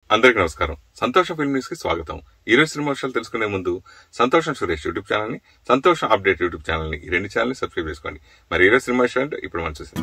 అందరికీ నమస్కారం సంతోషం ఫిల్మ్ న్యూస్ కి స్వాగతం ఈ రోజు సినిమా విషయాలు తెలుసుకునే ముందు సంతోషం సురేష్ యూట్యూబ్ ఛానల్ ని సంతోషం అప్డేట్ యూట్యూబ్ ఛానల్ ని ఈ రెండు ఛానల్ ని సబ్స్క్రైబ్ చేసుకోండి మరి ఈ రోజు సినిమా విషయాలు ఇప్పుడు మనం చూసాం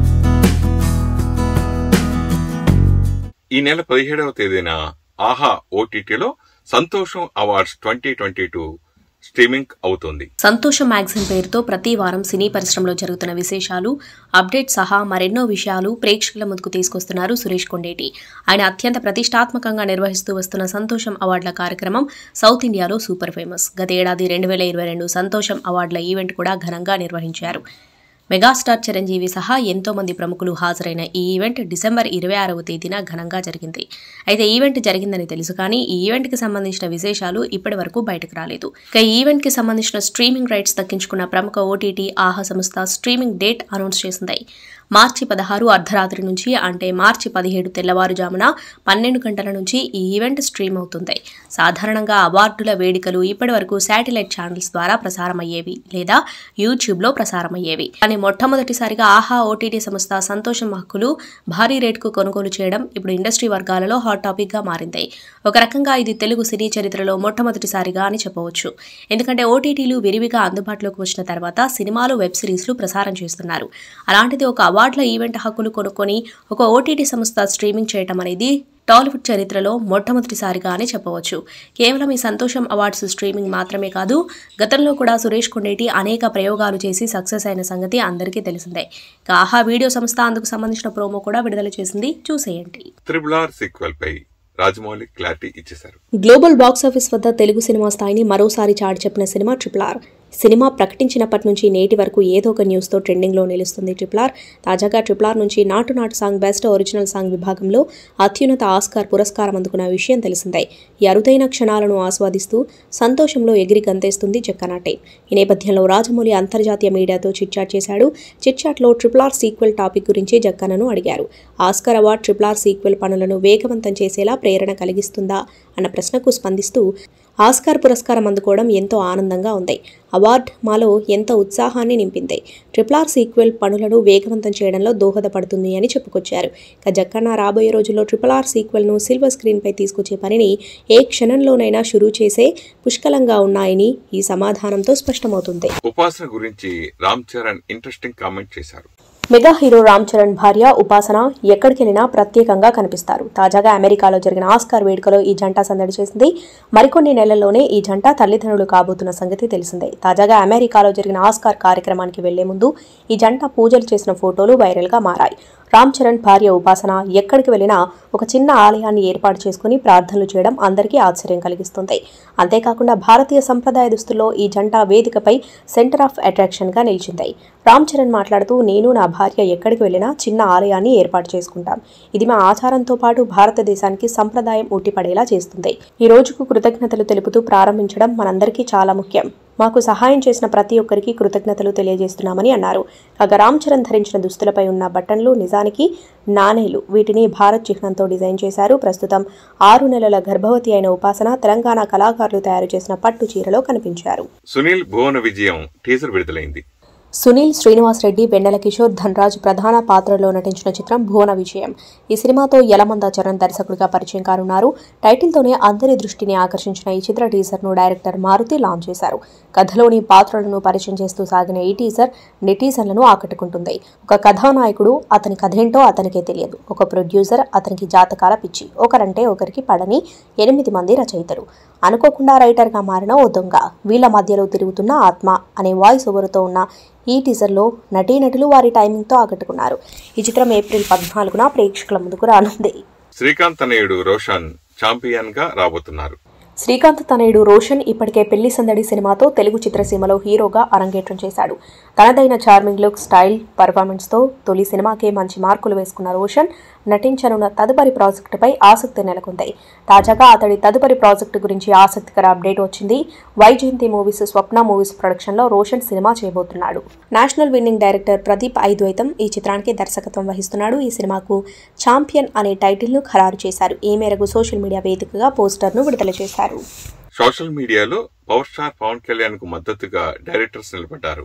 ఈ నెల పదిహేడవ తేదీన ఆహా ఓటీటీలో Santosham awards twenty twenty two streaming అవుతోంది సంతోషం మ్యాగజైన్ పేరుతో ప్రతి వారం సినీ పరిశ్రమలో జరుగుతున్న విశేషాలు అప్డేట్ సహా మరెన్నో విషయాలు ప్రేక్షకుల ముందుకు తీసుకొస్తున్నారు సురేష్ కొండేటి ఆయన అత్యంత ప్రతిష్టాత్మకంగా నిర్వహిస్తూ వస్తున్న సంతోషం అవార్డుల కార్యక్రమం సౌత్ ఇండియాలో సూపర్ ఫేమస్ గత ఏడాది రెండు వేల ఇరవై రెండు సంతోషం అవార్డుల ఈవెంట్ కూడా ఘనంగా నిర్వహించారు మెగాస్టార్ చిరంజీవి సహా ఎంతో మంది ప్రముఖులు హాజరైన ఈ ఈవెంట్ డిసెంబర్ ఇరవై ఆరవ తేదీన ఘనంగా జరిగింది అయితే ఈవెంట్ జరిగిందని తెలుసు కానీ ఈ ఈవెంట్ కి సంబంధించిన విశేషాలు ఇప్పటి వరకు బయటకు రాలేదు ఇక ఈ ఈవెంట్ కి సంబంధించిన స్ట్రీమింగ్ రైట్స్ దక్కించుకున్న ప్రముఖ ఓటీటీ ఆహా సంస్థ స్ట్రీమింగ్ డేట్ అనౌన్స్ చేసింది మార్చి పదహారు అర్ధరాత్రి నుంచి అంటే మార్చి పదిహేడు తెల్లవారుజామున పన్నెండు గంటల నుంచి ఈ ఈవెంట్ స్ట్రీమ్ అవుతుంది సాధారణంగా అవార్డుల వేడుకలు ఇప్పటి వరకు శాటిలైట్ ఛానల్స్ ద్వారా ప్రసారమయ్యేవి లేదా యూట్యూబ్లో ప్రసారమయ్యేవి కానీ మొట్టమొదటిసారిగా ఆహా ఓటీటీ సంస్థ సంతోషం హక్కులు భారీ రేటుకు కొనుగోలు చేయడం ఇప్పుడు ఇండస్ట్రీ వర్గాలలో హాట్ టాపిక్ గా మారింది ఒక రకంగా ఇది తెలుగు సినీ చరిత్రలో మొట్టమొదటిసారిగా అని చెప్పవచ్చు ఎందుకంటే ఓటీటీలు విరివిగా అందుబాటులోకి వచ్చిన తర్వాత సినిమాలు వెబ్ సిరీస్లు ప్రసారం చేస్తున్నారు అలాంటిది ఒక అవార్డుల ఈవెంట్ హక్కులు కొనుక్కొని ఒక ఓటీటీ సంస్థ స్ట్రీమింగ్ చేయడం అనేది టాలీవుడ్ చరిత్రలో మొట్టమొదటిసారిగా అని చెప్పవచ్చు కేవలం ఈ సంతోషం అవార్డ్స్ స్ట్రీమింగ్ మాత్రమే కాదు గతంలో కూడా సురేష్ కొండేటి అనేక ప్రయోగాలు చేసి సక్సెస్ అయిన సంగతి అందరికీ తెలిసిందే ఇక ఆహా వీడియో సంస్థ అందుకు సంబంధించిన ప్రోమో కూడా విడుదల చేసింది చూసేయండి త్రిబుల్ ఆర్ సీక్వెల్ పై రాజమౌళి క్లారిటీ ఇచ్చేశారు గ్లోబల్ బాక్సాఫీస్ వద్ద తెలుగు సినిమా స్థాయిని మరోసారి చాటి చెప్పిన సినిమా ట్రిపుల్ ఆర్ సినిమా ప్రకటించినప్పటి నుంచి నేటి వరకు ఏదో ఒక న్యూస్తో ట్రెండింగ్లో నిలుస్తుంది ట్రిపుల్ ఆర్ తాజాగా ట్రిపుల్ ఆర్ నుంచి Naatu Naatu song best original song విభాగంలో అత్యున్నత ఆస్కార్ పురస్కారం అందుకున్న విషయం తెలిసిందే ఈ అరుదైన క్షణాలను ఆస్వాదిస్తూ సంతోషంలో ఎగిరి గంతేస్తుంది జక్కనాటే ఈ నేపథ్యంలో రాజమౌళి అంతర్జాతీయ మీడియాతో చిట్చాట్ చేశాడు చిట్చాట్లో ట్రిపుల్ ఆర్ సీక్వెల్ టాపిక్ గురించి జక్కనను అడిగారు Oscar award triple R sequel పనులను వేగవంతం చేసేలా ప్రేరణ కలిగిస్తుందా అన్న ప్రశ్నకు స్పందిస్తూ ఆస్కార్ పురస్కారం అందుకోవడం ఎంతో ఆనందంగా ఉంది అవార్డ్ మాలో ఎంతో ఉత్సాహాన్ని నింపింది ట్రిపుల్ ఆర్ సీక్వెల్ పనులను వేగవంతం చేయడంలో దోహదపడుతుంది అని చెప్పుకొచ్చారు ఇక జక్కన్న రాబోయే రోజుల్లో ట్రిపుల్ ఆర్ సీక్వెల్ను సిల్వర్ స్క్రీన్పై తీసుకొచ్చే పనిని ఏ క్షణంలోనైనా షురూ చేసే పుష్కలంగా ఉన్నాయని ఈ సమాధానంతో స్పష్టమవుతుంది ఉపాసన గురించి రామ్ చరణ్ ఇంట్రెస్టింగ్ కామెంట్ చేశారు మెగా హీరో రామ్ చరణ్ భార్య ఉపాసన ఎక్కడికెళ్ళినా ప్రత్యేకంగా కనిపిస్తారు తాజాగా అమెరికాలో జరిగిన ఆస్కార్ వేడుకలో ఈ జంట సందడి చేసింది మరికొన్ని నెలల్లోనే ఈ జంట తల్లిదండ్రులు కాబోతున్న సంగతి తెలిసిందే తాజాగా అమెరికాలో జరిగిన ఆస్కార్ కార్యక్రమానికి వెళ్లే ముందు ఈ జంట పూజలు చేసిన ఫోటోలు వైరల్గా మారాయి రామ్ చరణ్ భార్య ఉపాసన ఎక్కడికి వెళ్ళినా ఒక చిన్న ఆలయాన్ని ఏర్పాటు చేసుకుని ప్రార్థనలు చేయడం అందరికీ ఆశ్చర్యం కలిగిస్తుంది అంతేకాకుండా భారతీయ సంప్రదాయ దుస్తుల్లో ఈ జంట వేదికపై సెంటర్ ఆఫ్ అట్రాక్షన్గా నిలిచింది రామ్ చరణ్ మాట్లాడుతూ నేను నా భార్య ఎక్కడికి వెళ్ళినా చిన్న ఆలయాన్ని ఏర్పాటు చేసుకుంటాం ఇది మా ఆచారంతో పాటు భారతదేశానికి సంప్రదాయం ఉట్టిపడేలా చేస్తుంది ఈ రోజుకు కృతజ్ఞతలు తెలుపుతూ ప్రారంభించడం మనందరికీ చాలా ముఖ్యం మాకు సహాయం చేసిన ప్రతి ఒక్కరికి కృతజ్ఞతలు తెలియజేస్తున్నామని అన్నారు కాగా రామ్ చరణ్ ధరించిన దుస్తులపై ఉన్న బటన్లు నిజానికి నాణేలు వీటిని భారత్ చిహ్నంతో డిజైన్ చేశారు ప్రస్తుతం ఆరు నెలల గర్భవతి అయిన ఉపాసన తెలంగాణ కళాకారులు తయారు చేసిన పట్టు చీరలో కనిపించారు సునీల్ భువన విజయం టీజర్ విడుదలైంది సునీల్ శ్రీనివాస్ రెడ్డి వెన్నెల కిషోర్ ధన్రాజ్ ప్రధాన పాత్రలో నటించిన చిత్రం భువన విజయం ఈ సినిమాతో యలమంద చరణ్ దర్శకుడిగా పరిచయం కానున్నారు టైటిల్తోనే అందరి దృష్టిని ఆకర్షించిన ఈ చిత్ర టీజర్ను డైరెక్టర్ మారుతి లాంచ్ చేశారు కథలోని పాత్రలను పరిచయం చేస్తూ సాగిన ఈ టీజర్ నెటిజన్లను ఆకట్టుకుంటుంది ఒక కథానాయకుడు అతని కథేంటో అతనికే తెలియదు ఒక ప్రొడ్యూసర్ అతనికి జాతకాల పిచ్చి ఒకరంటే ఒకరికి పడని ఎనిమిది మంది రచయితలు అనుకోకుండా రైటర్గా మారిన ఓ దొంగ వీళ్ళ మధ్యలో తిరుగుతున్న ఆత్మ అనే వాయిస్ ఓవర్తో ఉన్న ఈ టీజర్లో నటీనటులు వారి టైమింగ్తో ఆకట్టుకున్నారు ఈ చిత్రం ఏప్రిల్ పద్నాలుగున ప్రేక్షకుల ముందుకు రానుంది శ్రీకాంత్ తనయుడు రోషన్ ఛాంపియన్ గా రాబోతున్నారు శ్రీకాంత్ తనయుడు రోషన్ ఇప్పటికే పెళ్లి సందడి సినిమాతో తెలుగు చిత్రసీమలో హీరోగా అరంగేట్రం చేశాడు తనదైన చార్మింగ్ లుక్ స్టైల్ పర్ఫార్మెన్స్తో తొలి సినిమాకే మంచి మార్కులు వేసుకున్న రోషన్ నటించనున్న తదుపరి ప్రాజెక్టుపై ఆసక్తి నెలకొంది తాజాగా అతడి తదుపరి ప్రాజెక్టు గురించి ఆసక్తికర అప్డేట్ వచ్చింది వైజయంతి మూవీస్ స్వప్న మూవీస్ ప్రొడక్షన్లో రోషన్ సినిమా చేయబోతున్నాడు national winning director Pradeep Advaitham ఈ చిత్రానికి దర్శకత్వం వహిస్తున్నాడు ఈ సినిమాకు ఛాంపియన్ అనే టైటిల్ను ఖరారు చేశారు ఈ మేరకు సోషల్ మీడియా వేదికగా పోస్టర్ను విడుదల చేశారు సోషల్ మీడియాలో పవర్ స్టార్ పవన్ కళ్యాణ్ కు మద్దతుగా డైరెక్టర్స్ నిలబడ్డారు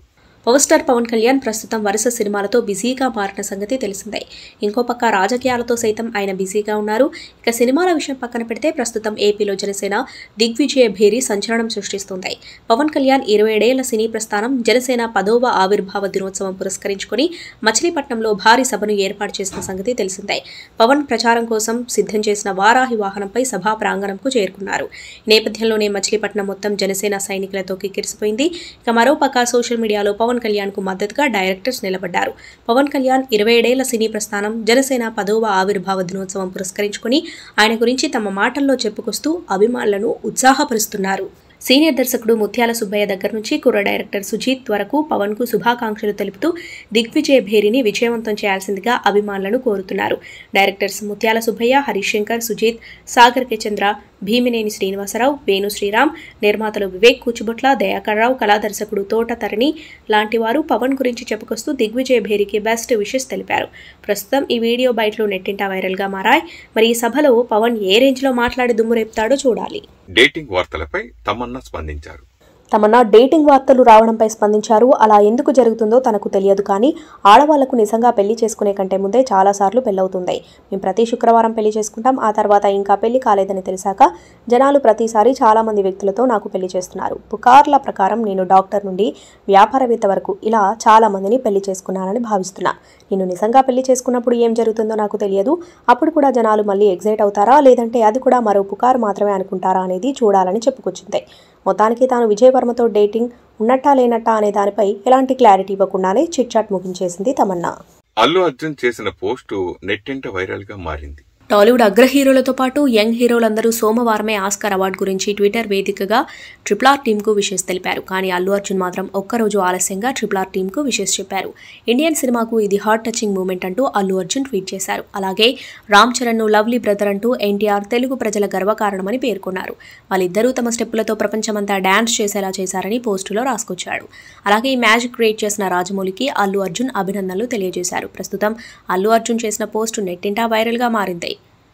పవర్ స్టార్ పవన్ కళ్యాణ్ ప్రస్తుతం వరుస సినిమాలతో బిజీగా మారిన సంగతి తెలిసిందే ఇంకో పక్క రాజకీయాలతో సైతం ఆయన బిజీగా ఉన్నారు ఇక సినిమాల విషయం పక్కన పెడితే ప్రస్తుతం ఏపీలో జనసేన దిగ్విజయ భేరి సంచలనం సృష్టిస్తుంది పవన్ కళ్యాణ్ ఇరవై ఏడేళ్ల సినీ ప్రస్థానం జనసేన పదోవ ఆవిర్భావ దినోత్సవం పురస్కరించుకుని మచిలీపట్నంలో భారీ సభను ఏర్పాటు చేసిన సంగతి తెలిసిందే పవన్ ప్రచారం కోసం సిద్ధం చేసిన వారాహి వాహనంపై సభా ప్రాంగణంకు చేరుకున్నారు ఈ నేపథ్యంలోనే మచిలీపట్నం మొత్తం జనసేన సైనికులతో కిక్కిరిసిపోయింది ఇక మరోపక్క సోషల్ మీడియాలో పవన్ కళ్యాణ్ కు మద్దతుగా డైరెక్టర్స్ నిలబడ్డారు పవన్ కళ్యాణ్ ఇరవై ఏడేళ్ల సినీ ప్రస్థానం జనసేన పదోవ ఆవిర్భావ దినోత్సవం పురస్కరించుకుని ఆయన గురించి తమ మాటల్లో చెప్పుకొస్తూ అభిమానులను ఉత్సాహపరుస్తున్నారు సీనియర్ దర్శకుడు ముత్యాల సుబ్బయ్య దగ్గర నుంచి కుర్ర డైరెక్టర్ సుజీత్ వరకు పవన్ కు శుభాకాంక్షలు తెలుపుతూ దిగ్విజయ్ భేరిని విజయవంతం చేయాల్సిందిగా అభిమానులను కోరుతున్నారు డైరెక్టర్స్ ముత్యాల సుబ్బయ్య హరీష్ శంకర్ సుజీత్ సాగర్ కే చంద్ర భీమినేని శ్రీనివాసరావు వేణు శ్రీరామ్ నిర్మాతలు వివేక్ కూచుబొట్ల దయాకర్రావు కళాదర్శకుడు తోట తరణి లాంటి వారు పవన్ గురించి చెప్పుకొస్తూ దిగ్విజయ్ భేరికి బెస్ట్ విషెస్ తెలిపారు ప్రస్తుతం ఈ వీడియో బయటలో నెట్టింట వైరల్గా మారాయి మరి ఈ సభలో పవన్ ఏ రేంజ్లో మాట్లాడి దుమ్ము రేపుతాడో చూడాలి డేటింగ్ వార్తలపై తమన్నా స్పందించారు తమన్నా డేటింగ్ వార్తలు రావడంపై స్పందించారు అలా ఎందుకు జరుగుతుందో తనకు తెలియదు కానీ ఆడవాళ్లకు నిజంగా పెళ్లి చేసుకునే కంటే ముందే చాలాసార్లు పెళ్ళవుతుంది మేము ప్రతి శుక్రవారం పెళ్లి చేసుకుంటాం ఆ తర్వాత ఇంకా పెళ్లి కాలేదని తెలిసాక జనాలు ప్రతిసారి చాలా మంది వ్యక్తులతో నాకు పెళ్లి చేస్తున్నారు పుకార్ల ప్రకారం నేను డాక్టర్ నుండి వ్యాపారవేత్త వరకు ఇలా చాలా మందిని పెళ్లి చేసుకున్నానని భావిస్తున్నా నేను నిజంగా పెళ్లి చేసుకున్నప్పుడు ఏం జరుగుతుందో నాకు తెలియదు అప్పుడు కూడా జనాలు మళ్ళీ ఎగ్జైట్ అవుతారా లేదంటే అది కూడా మరో పుకారు మాత్రమే అనుకుంటారా అనేది చూడాలని చెప్పుకొచ్చింది మొత్తానికి తాను విజయ్ వర్మతో డేటింగ్ ఉన్నట్టా లేనట్టా అనే దానిపై ఎలాంటి క్లారిటీ ఇవ్వకుండానే చిట్ చాట్ ముగించేసింది తమన్నా అల్లు అర్జున్ చేసిన పోస్టు నెట్టింట వైరల్ గా మారింది టాలీవుడ్ అగ్ర హీరోలతో పాటు యంగ్ హీరోలందరూ సోమవారమే ఆస్కార్ అవార్డు గురించి ట్విట్టర్ వేదికగా ట్రిపుల్ ఆర్ టీంకు విషెస్ తెలిపారు కానీ అల్లు అర్జున్ మాత్రం ఒక్కరోజు ఆలస్యంగా ట్రిపుల్ ఆర్ టీంకు విషెస్ చెప్పారు ఇండియన్ సినిమాకు ఇది హార్ట్ టచింగ్ మూమెంట్ అంటూ అల్లు అర్జున్ ట్వీట్ చేశారు అలాగే రామ్ చరణ్ను లవ్లీ బ్రదర్ అంటూ ఎన్టీఆర్ తెలుగు ప్రజల గర్వకారణమని పేర్కొన్నారు వాళ్ళిద్దరూ తమ స్టెప్పులతో ప్రపంచమంతా డాన్స్ చేసేలా చేశారని పోస్టులో రాసుకొచ్చాడు అలాగే ఈ మ్యాజిక్ క్రియేట్ చేసిన రాజమౌళికి అల్లు అర్జున్ అభినందనలు తెలియజేశారు ప్రస్తుతం అల్లు అర్జున్ చేసిన పోస్టు నెట్టింటా వైరల్గా మారింది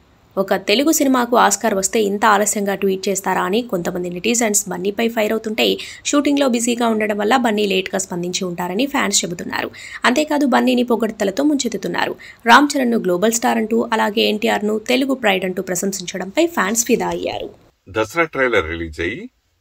ఒక తెలుగు సినిమాకు ఆస్కార్ వస్తే ఇంత ఆలస్యంగా ట్వీట్ చేస్తారా అని కొంతమంది నెటిజన్స్ బన్నీపై ఫైర్ అవుతుంటే షూటింగ్లో బిజీగా ఉండడం వల్ల బన్నీ లేట్గా స్పందించి ఉంటారని ఫ్యాన్స్ చెబుతున్నారు అంతేకాదు బన్నీని పొగడ్తలతో ముంచెత్తుతున్నారు రామ్ చరణ్ను గ్లోబల్ స్టార్ అంటూ అలాగే ఎన్టీఆర్ను తెలుగు ప్రైడ్ అంటూ ప్రశంసించడంపై ఫ్యాన్స్ ఫిదా అయ్యారు దసరా ట్రైలర్ రిలీజ్ అయ్యి